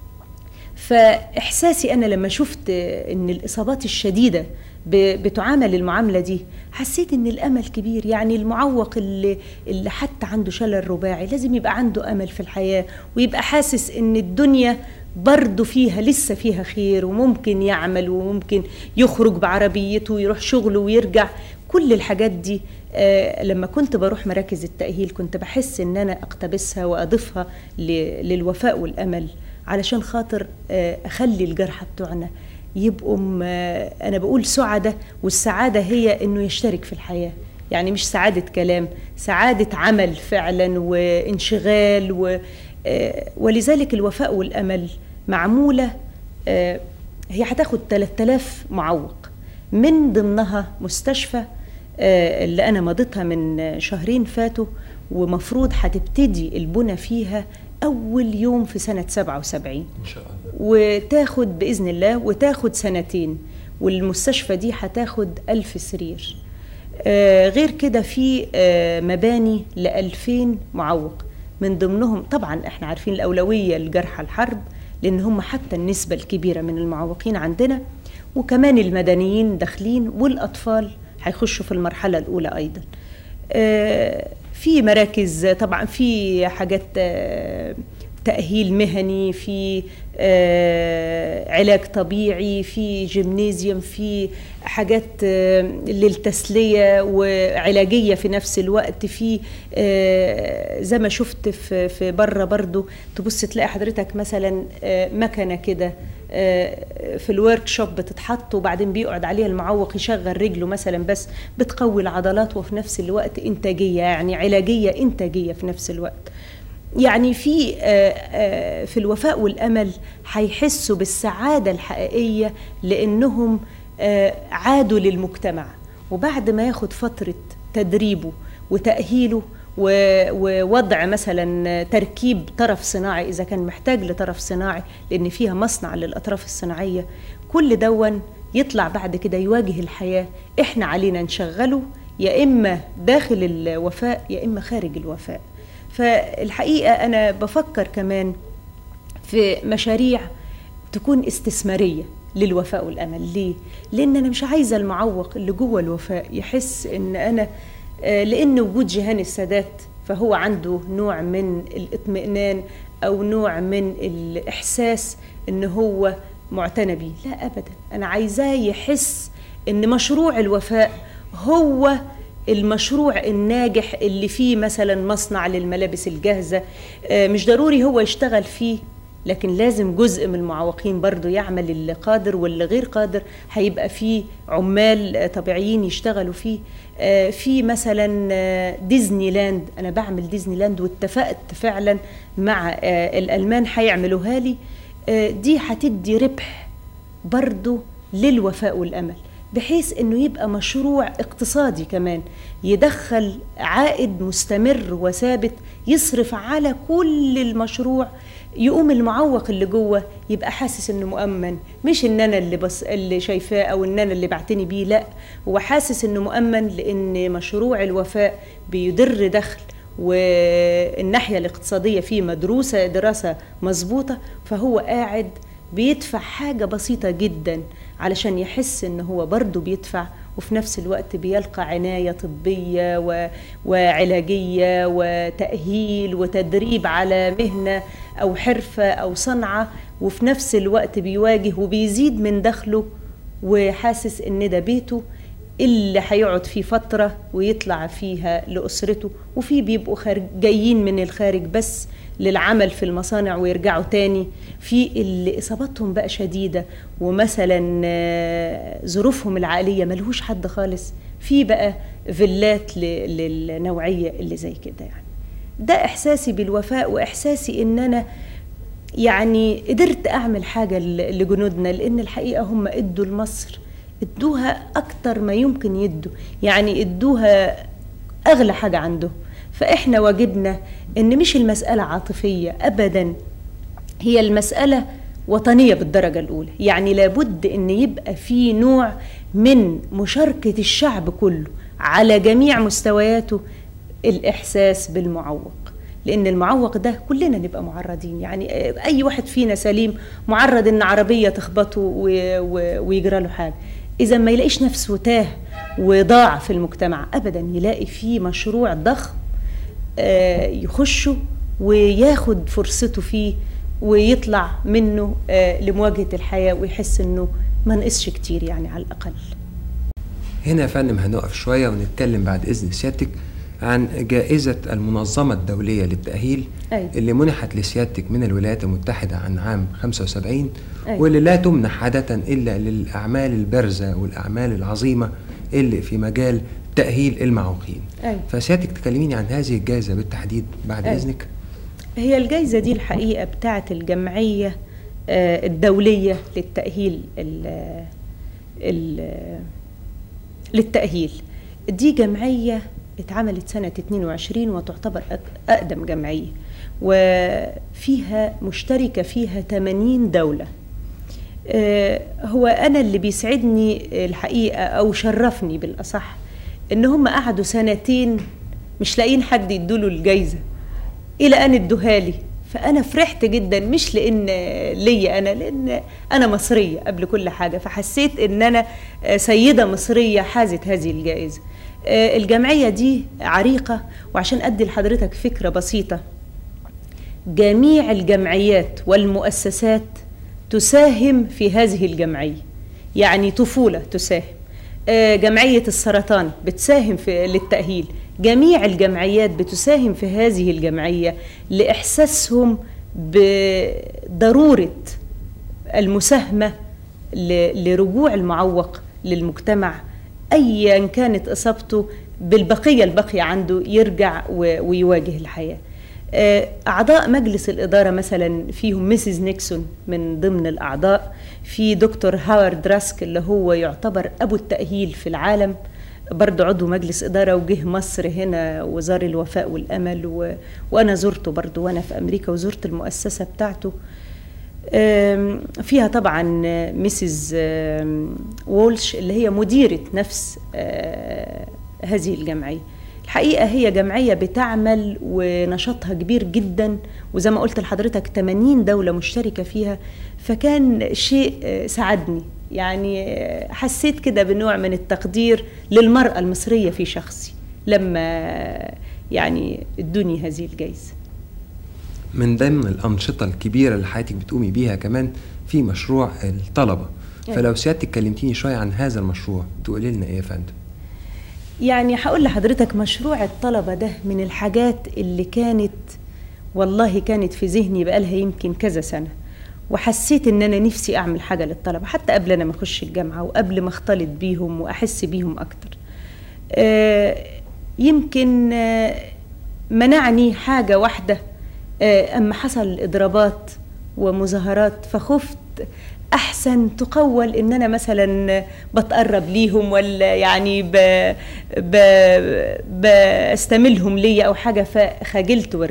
فاحساسي انا لما شفت ان الاصابات الشديده ب- بتعامل المعامله دي حسيت ان الامل كبير يعني المعوق اللي اللي حتى عنده شلل رباعي لازم يبقى عنده امل في الحياه ويبقى حاسس ان الدنيا برضه فيها لسه فيها خير وممكن يعمل وممكن يخرج بعربيته ويروح شغله ويرجع كل الحاجات دي آه لما كنت بروح مراكز التأهيل كنت بحس ان انا اقتبسها واضيفها ل- للوفاء والامل علشان خاطر آه اخلي الجرحى بتوعنا يبقوا م- آه، انا بقول سعدة والسعادة هي انه يشترك في الحياة يعني مش سعادة كلام سعادة عمل فعلا وانشغال و آه، ولذلك الوفاء والامل معمولة آه، هي هتاخد 3000 معوق من ضمنها مستشفى آه، اللي انا مضيتها من آه، شهرين فاتوا ومفروض هتبتدي البنى فيها اول يوم في سنه 77 ان شاء الله وتاخد باذن الله وتاخد سنتين والمستشفى دي هتاخد ألف سرير آه، غير كده في آه، مباني ل 2000 معوق من ضمنهم طبعا احنا عارفين الاولويه لجرحى الحرب لان هم حتى النسبه الكبيره من المعوقين عندنا وكمان المدنيين داخلين والاطفال هيخشوا في المرحله الاولى ايضا آه، في مراكز طبعا في حاجات آه، تأهيل مهني في آه، علاج طبيعي في جيمنيزيوم في حاجات آه، للتسلية وعلاجية في نفس الوقت في آه، زي ما شفت في في بره برضو تبص تلاقي حضرتك مثلا آه، مكنة كده آه، في الورك شوب بتتحط وبعدين بيقعد عليها المعوق يشغل رجله مثلا بس بتقوي العضلات وفي نفس الوقت انتاجيه يعني علاجيه انتاجيه في نفس الوقت يعني في آه، آه، في الوفاء والامل هيحسوا بالسعاده الحقيقيه لانهم آه، عادوا للمجتمع وبعد ما ياخد فتره تدريبه وتاهيله و- ووضع مثلا تركيب طرف صناعي اذا كان محتاج لطرف صناعي لان فيها مصنع للاطراف الصناعيه كل دون يطلع بعد كده يواجه الحياه احنا علينا نشغله يا اما داخل الوفاء يا اما خارج الوفاء فالحقيقه انا بفكر كمان في مشاريع تكون استثماريه للوفاء والامل ليه لان انا مش عايزه المعوق اللي جوه الوفاء يحس ان انا آه، لان وجود جهان السادات فهو عنده نوع من الاطمئنان او نوع من الاحساس ان هو معتنى بيه لا ابدا انا عايزاه يحس ان مشروع الوفاء هو المشروع الناجح اللي فيه مثلا مصنع للملابس الجاهزة آه، مش ضروري هو يشتغل فيه لكن لازم جزء من المعوقين برضو يعمل اللي قادر واللي غير قادر هيبقى فيه عمال آه، طبيعيين يشتغلوا فيه آه، في مثلا آه، ديزني لاند انا بعمل ديزني لاند واتفقت فعلا مع آه، الالمان هيعملوها لي آه، دي هتدي ربح برضو للوفاء والامل بحيث انه يبقى مشروع اقتصادي كمان يدخل عائد مستمر وثابت يصرف على كل المشروع يقوم المعوق اللي جوه يبقى حاسس انه مؤمن مش ان انا اللي بس اللي شايفاه او ان انا اللي بعتني بيه لا هو حاسس انه مؤمن لان مشروع الوفاء بيدر دخل والناحيه الاقتصاديه فيه مدروسه دراسه مظبوطه فهو قاعد بيدفع حاجه بسيطه جدا علشان يحس ان هو برضه بيدفع وفي نفس الوقت بيلقى عنايه طبيه و... وعلاجيه وتاهيل وتدريب على مهنه او حرفه او صنعه وفي نفس الوقت بيواجه وبيزيد من دخله وحاسس ان ده بيته اللي هيقعد فيه فترة ويطلع فيها لأسرته وفي بيبقوا خارج جايين من الخارج بس للعمل في المصانع ويرجعوا تاني في اللي إصابتهم بقى شديدة ومثلا آه، ظروفهم العائلية ملهوش حد خالص في بقى فيلات ل- للنوعية اللي زي كده يعني ده إحساسي بالوفاء وإحساسي إن أنا يعني قدرت اعمل حاجه ل- لجنودنا لان الحقيقه هم ادوا لمصر ادوها اكتر ما يمكن يدوا يعني ادوها اغلى حاجه عندهم فاحنا واجبنا ان مش المساله عاطفيه ابدا هي المساله وطنيه بالدرجه الاولى يعني لابد ان يبقى في نوع من مشاركه الشعب كله على جميع مستوياته الاحساس بالمعوق لان المعوق ده كلنا نبقى معرضين يعني اي واحد فينا سليم معرض ان عربيه تخبطه و- و- ويجرى له حاجه اذا ما يلاقيش نفسه تاه وضاع في المجتمع ابدا يلاقي فيه مشروع ضخم آه، يخشه وياخد فرصته فيه ويطلع منه آه، لمواجهه الحياه ويحس انه ما نقصش كتير يعني على الاقل هنا يا فندم هنقف شوية ونتكلم بعد إذن سيادتك عن جائزة المنظمة الدولية للتأهيل أيوة. اللي منحت لسيادتك من الولايات المتحدة عن عام 75 أيوة. واللي لا تمنح عادة إلا للأعمال البارزة والأعمال العظيمة اللي في مجال تأهيل المعوقين أيوة. فسيادتك تكلميني عن هذه الجائزة بالتحديد بعد أيوة. إذنك هي الجائزة دي الحقيقة بتاعت الجمعية آه، الدولية للتأهيل ال ال للتأهيل دي جمعية اتعملت سنة 22 وتعتبر أك- أقدم جمعية وفيها مشتركة فيها 80 دولة آه، هو أنا اللي بيسعدني الحقيقة أو شرفني بالأصح إن هم قعدوا سنتين مش لاقيين حد يدوله الجايزة الى ان ادوها لي فانا فرحت جدا مش لان ليا انا لان انا مصريه قبل كل حاجه فحسيت ان انا سيده مصريه حازت هذه الجائزه آه، الجمعيه دي عريقه وعشان ادي لحضرتك فكره بسيطه جميع الجمعيات والمؤسسات تساهم في هذه الجمعيه يعني طفوله تساهم آه، جمعيه السرطان بتساهم في للتاهيل جميع الجمعيات بتساهم في هذه الجمعيه لاحساسهم بضروره المساهمه ل- لرجوع المعوق للمجتمع ايا كانت اصابته بالبقيه الباقيه عنده يرجع و- ويواجه الحياه آه، اعضاء مجلس الاداره مثلا فيهم ميسيس نيكسون من ضمن الاعضاء في دكتور هاورد راسك اللي هو يعتبر ابو التاهيل في العالم برضه عضو مجلس إدارة وجه مصر هنا وزار الوفاء والأمل و... وأنا زرته برضه وأنا في أمريكا وزرت المؤسسة بتاعته آم، فيها طبعا ميسيز آم، وولش اللي هي مديرة نفس آه، هذه الجمعية الحقيقة هي جمعية بتعمل ونشاطها كبير جدا وزي ما قلت لحضرتك 80 دولة مشتركة فيها فكان شيء آه، سعدني يعني آه، حسيت كده بنوع من التقدير للمرأة المصرية في شخصي لما يعني ادوني هذه الجائزة من ضمن الأنشطة الكبيرة اللي حضرتك بتقومي بيها كمان في مشروع الطلبة أيوة. فلو سيادتك كلمتيني شوية عن هذا المشروع تقولي لنا إيه يا فندم يعني هقول لحضرتك مشروع الطلبة ده من الحاجات اللي كانت والله كانت في ذهني بقالها يمكن كذا سنة وحسيت ان انا نفسي اعمل حاجة للطلبة حتى قبل انا ما اخش الجامعة وقبل ما اختلط بيهم واحس بيهم اكتر آه، يمكن آه، منعني حاجة واحدة آه، اما حصل اضرابات ومظاهرات فخفت احسن تقول ان انا مثلا بتقرب ليهم ولا يعني ب... ب... بستملهم ليا او حاجه فخجلت ورجعت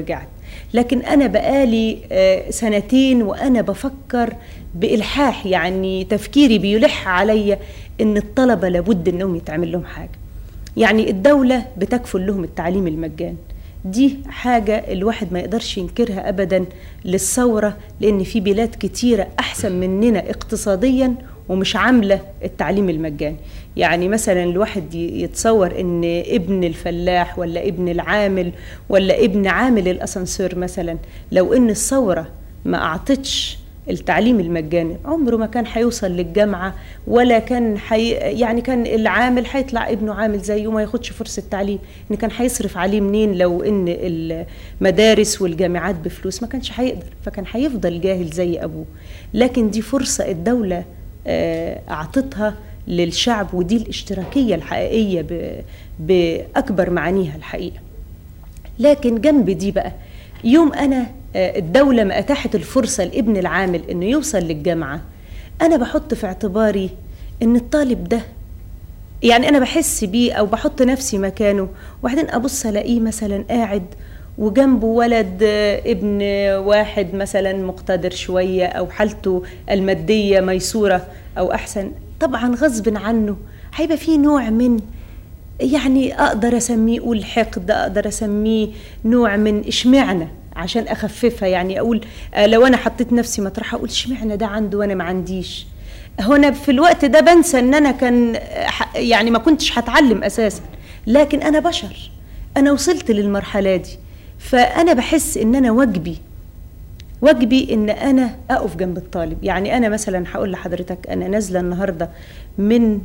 لكن انا بقالي آه، سنتين وانا بفكر بالحاح يعني تفكيري بيلح عليا ان الطلبه لابد انهم يتعمل لهم حاجه يعني الدوله بتكفل لهم التعليم المجاني دي حاجة الواحد ما يقدرش ينكرها أبدا للثورة لأن في بلاد كتيرة أحسن مننا اقتصاديا ومش عاملة التعليم المجاني يعني مثلا الواحد ي- يتصور ان ابن الفلاح ولا ابن العامل ولا ابن عامل الاسانسير مثلا لو ان الثورة ما اعطتش التعليم المجاني عمره ما كان هيوصل للجامعة ولا كان حي... يعني كان العامل هيطلع ابنه عامل زيه وما ياخدش فرصة تعليم ان كان هيصرف عليه منين لو ان المدارس والجامعات بفلوس ما كانش هيقدر فكان هيفضل جاهل زي ابوه لكن دي فرصة الدولة آه، اعطتها للشعب ودي الاشتراكية الحقيقية ب... بأكبر معانيها الحقيقة لكن جنب دي بقى يوم انا آه، الدوله ما اتاحت الفرصه لابن العامل انه يوصل للجامعه انا بحط في اعتباري ان الطالب ده يعني انا بحس بيه او بحط نفسي مكانه وبعدين ابص الاقيه مثلا قاعد وجنبه ولد آه، ابن واحد مثلا مقتدر شويه او حالته الماديه ميسوره او احسن طبعا غصب عنه هيبقى فيه نوع من يعني اقدر اسميه اقول حقد اقدر اسميه نوع من اشمعنى عشان اخففها يعني اقول آه، لو انا حطيت نفسي مطرحها اقول اشمعنى ده عنده وانا ما عنديش هنا في الوقت ده بنسى ان انا كان آه، ح- يعني ما كنتش هتعلم اساسا لكن انا بشر انا وصلت للمرحله دي فانا بحس ان انا واجبي واجبي ان انا اقف جنب الطالب يعني انا مثلا هقول لحضرتك انا نازله النهارده من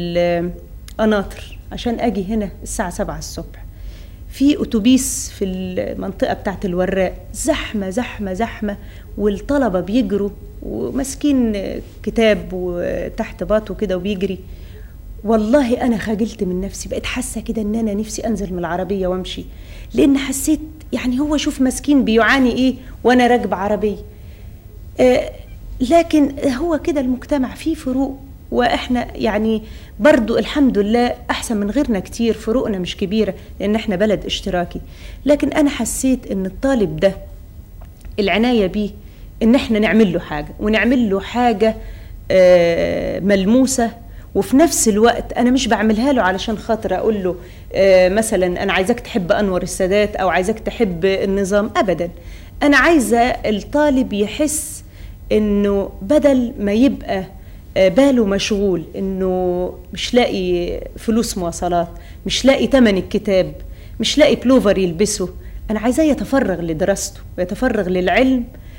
القناطر عشان اجي هنا الساعه 7 الصبح في اتوبيس في المنطقه بتاعت الوراق زحمه زحمه زحمه والطلبه بيجروا وماسكين كتاب وتحت باطه كده وبيجري والله انا خجلت من نفسي بقيت حاسه كده ان انا نفسي انزل من العربيه وامشي لان حسيت يعني هو شوف مسكين بيعاني ايه وانا راكبه عربيه آه، لكن هو كده المجتمع فيه فروق واحنا يعني برضو الحمد لله احسن من غيرنا كتير فروقنا مش كبيره لان احنا بلد اشتراكي لكن انا حسيت ان الطالب ده العنايه بيه ان احنا نعمل له حاجه ونعمل له حاجه آه، ملموسه وفي نفس الوقت انا مش بعملها له علشان خاطر اقول له آه، مثلا انا عايزاك تحب انور السادات او عايزاك تحب النظام ابدا انا عايزه الطالب يحس انه بدل ما يبقى آه، باله مشغول انه مش لاقي فلوس مواصلات مش لاقي تمن الكتاب مش لاقي بلوفر يلبسه انا عايزاه يتفرغ لدراسته ويتفرغ للعلم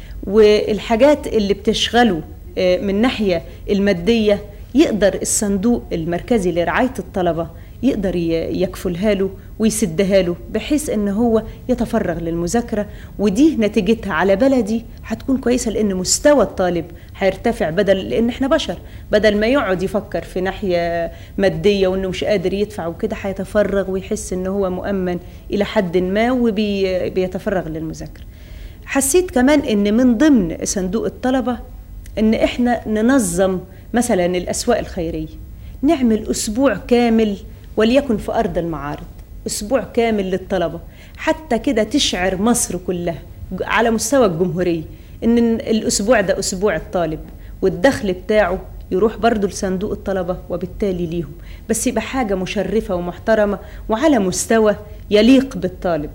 والحاجات اللي بتشغله آه، من ناحيه الماديه يقدر الصندوق المركزي لرعايه الطلبه يقدر ي- يكفلها له ويسدها له بحيث ان هو يتفرغ للمذاكره ودي نتيجتها على بلدي هتكون كويسه لان مستوى الطالب هيرتفع بدل لان احنا بشر بدل ما يقعد يفكر في ناحيه ماديه وانه مش قادر يدفع وكده هيتفرغ ويحس ان هو مؤمن الى حد ما وبيتفرغ للمذاكره حسيت كمان ان من ضمن صندوق الطلبه ان احنا ننظم مثلا الاسواق الخيريه نعمل اسبوع كامل وليكن في ارض المعارض اسبوع كامل للطلبه حتى كده تشعر مصر كلها ج- على مستوى الجمهوريه ان الاسبوع ده اسبوع الطالب والدخل بتاعه يروح برضه لصندوق الطلبة وبالتالي ليهم بس يبقى حاجة مشرفة ومحترمة وعلى مستوى يليق بالطالب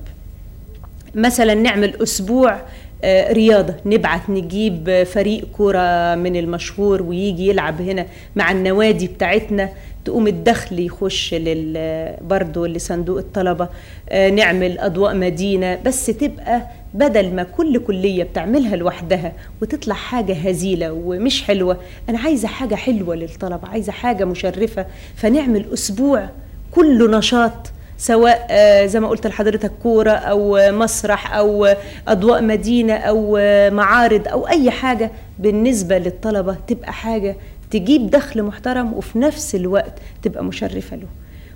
مثلا نعمل اسبوع آه، رياضة نبعت نجيب آه، فريق كرة من المشهور ويجي يلعب هنا مع النوادي بتاعتنا تقوم الدخل يخش لل برضه لصندوق الطلبة آه، نعمل أضواء مدينة بس تبقى بدل ما كل كلية بتعملها لوحدها وتطلع حاجة هزيلة ومش حلوة أنا عايزة حاجة حلوة للطلبة عايزة حاجة مشرفة فنعمل أسبوع كله نشاط سواء آه، زي ما قلت لحضرتك كورة أو آه، مسرح أو آه، أضواء مدينة أو آه، معارض أو أي حاجة بالنسبة للطلبة تبقى حاجة تجيب دخل محترم وفي نفس الوقت تبقى مشرفة له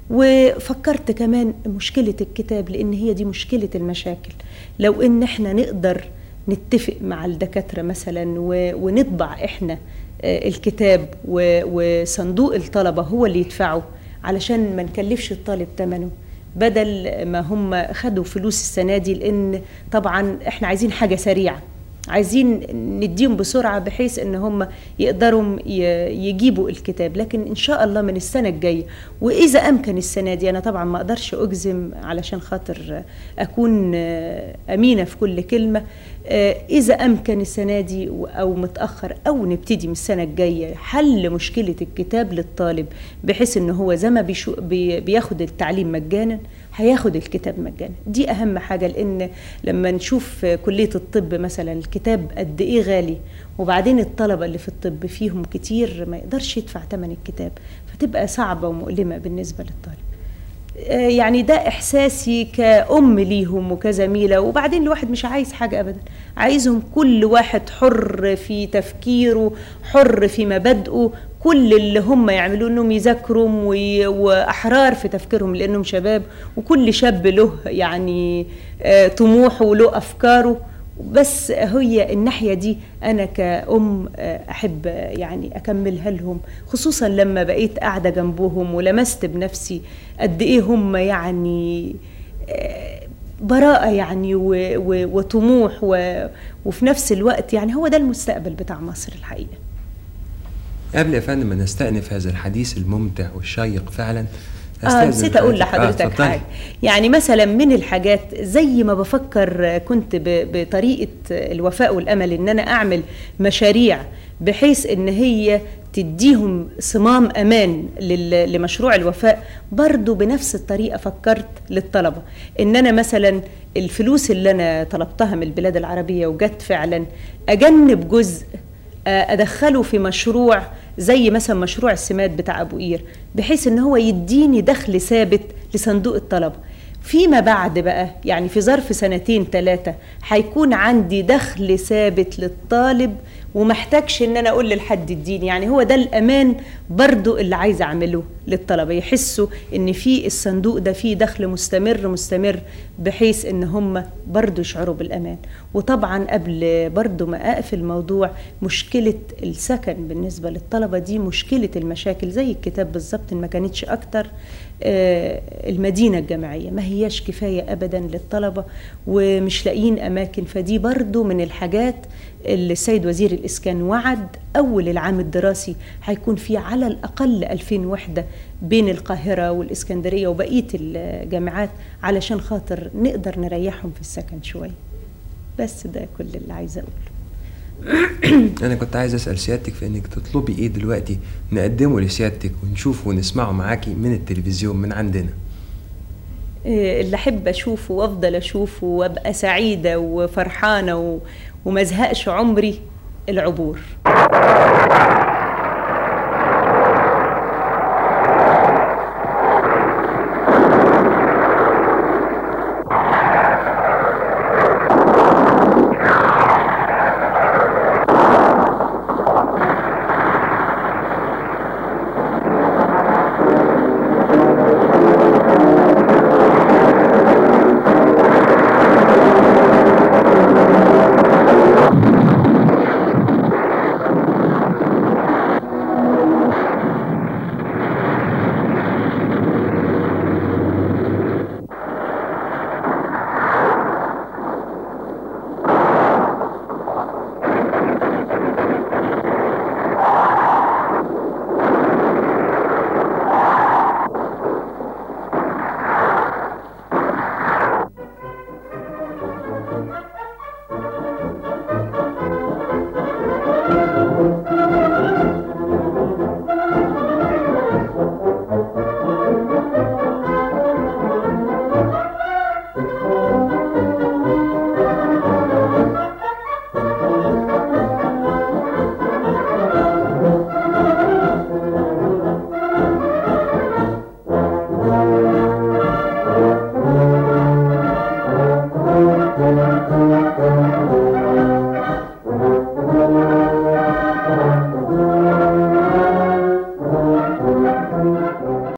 وفكرت كمان مشكلة الكتاب لأن هي دي مشكلة المشاكل لو إن إحنا نقدر نتفق مع الدكاترة مثلا و- ونطبع إحنا آه، الكتاب و- وصندوق الطلبة هو اللي يدفعه علشان ما نكلفش الطالب ثمنه بدل ما هم خدوا فلوس السنه دي لان طبعا احنا عايزين حاجه سريعه عايزين نديهم بسرعه بحيث ان هم يقدروا ي- يجيبوا الكتاب لكن ان شاء الله من السنه الجايه واذا امكن السنه دي انا طبعا ما اقدرش اجزم علشان خاطر اكون آه، امينه في كل كلمه آه، اذا امكن السنه دي و- او متاخر او نبتدي من السنه الجايه حل مشكله الكتاب للطالب بحيث ان هو زي ما بيشو بي- بياخد التعليم مجانا هياخد الكتاب مجانا دي اهم حاجه لان لما نشوف كليه الطب مثلا الكتاب قد ايه غالي وبعدين الطلبه اللي في الطب فيهم كتير ما يقدرش يدفع ثمن الكتاب فتبقى صعبه ومؤلمه بالنسبه للطالب آه، يعني ده احساسي كأم ليهم وكزميله وبعدين الواحد مش عايز حاجه ابدا عايزهم كل واحد حر في تفكيره حر في مبادئه كل اللي هم يعملوه انهم يذاكروا وي- واحرار في تفكيرهم لانهم شباب وكل شاب له يعني آه، طموحه وله افكاره بس هي الناحيه دي انا كأم آه، احب آه، يعني اكملها لهم خصوصا لما بقيت قاعده جنبهم ولمست بنفسي قد ايه هم يعني آه، براءة يعني و- و- وطموح و- وفي نفس الوقت يعني هو ده المستقبل بتاع مصر الحقيقة قبل يا فندم ما نستأنف هذا الحديث الممتع والشيق فعلا اه أستأذن نسيت اقول حضرتك- لحضرتك آه، اتفضلي. حاجه يعني مثلا من الحاجات زي ما بفكر كنت ب- بطريقه الوفاء والامل ان انا اعمل مشاريع بحيث ان هي تديهم صمام امان لل- لمشروع الوفاء برضو بنفس الطريقه فكرت للطلبه ان انا مثلا الفلوس اللي انا طلبتها من البلاد العربيه وجت فعلا اجنب جزء آه، ادخله في مشروع زي مثلا مشروع السماد بتاع ابو قير بحيث ان هو يديني دخل ثابت لصندوق الطلبه فيما بعد بقى يعني في ظرف سنتين ثلاثة هيكون عندي دخل ثابت للطالب ومحتاجش ان انا اقول لحد اديني يعني هو ده الامان برضو اللي عايزه اعمله للطلبه يحسوا ان في الصندوق ده فيه دخل مستمر مستمر بحيث ان هم برضو يشعروا بالامان وطبعا قبل برضو ما اقفل الموضوع مشكله السكن بالنسبه للطلبه دي مشكله المشاكل زي الكتاب بالظبط إن ما كانتش اكتر آه، المدينه الجامعيه ما هياش كفايه ابدا للطلبه ومش لاقيين اماكن فدي برضو من الحاجات اللي السيد وزير الإسكان وعد أول العام الدراسي هيكون في على الأقل 2000 وحدة بين القاهرة والإسكندرية وبقية الجامعات علشان خاطر نقدر نريحهم في السكن شوية بس ده كل اللي عايزة أقوله انا كنت عايز اسال سيادتك في انك تطلبي ايه دلوقتي نقدمه لسيادتك ونشوفه ونسمعه معاكي من التلفزيون من عندنا إيه اللي أحب أشوفه وأفضل أشوفه وأبقى سعيدة وفرحانة و... وما ازهقش عمري العبور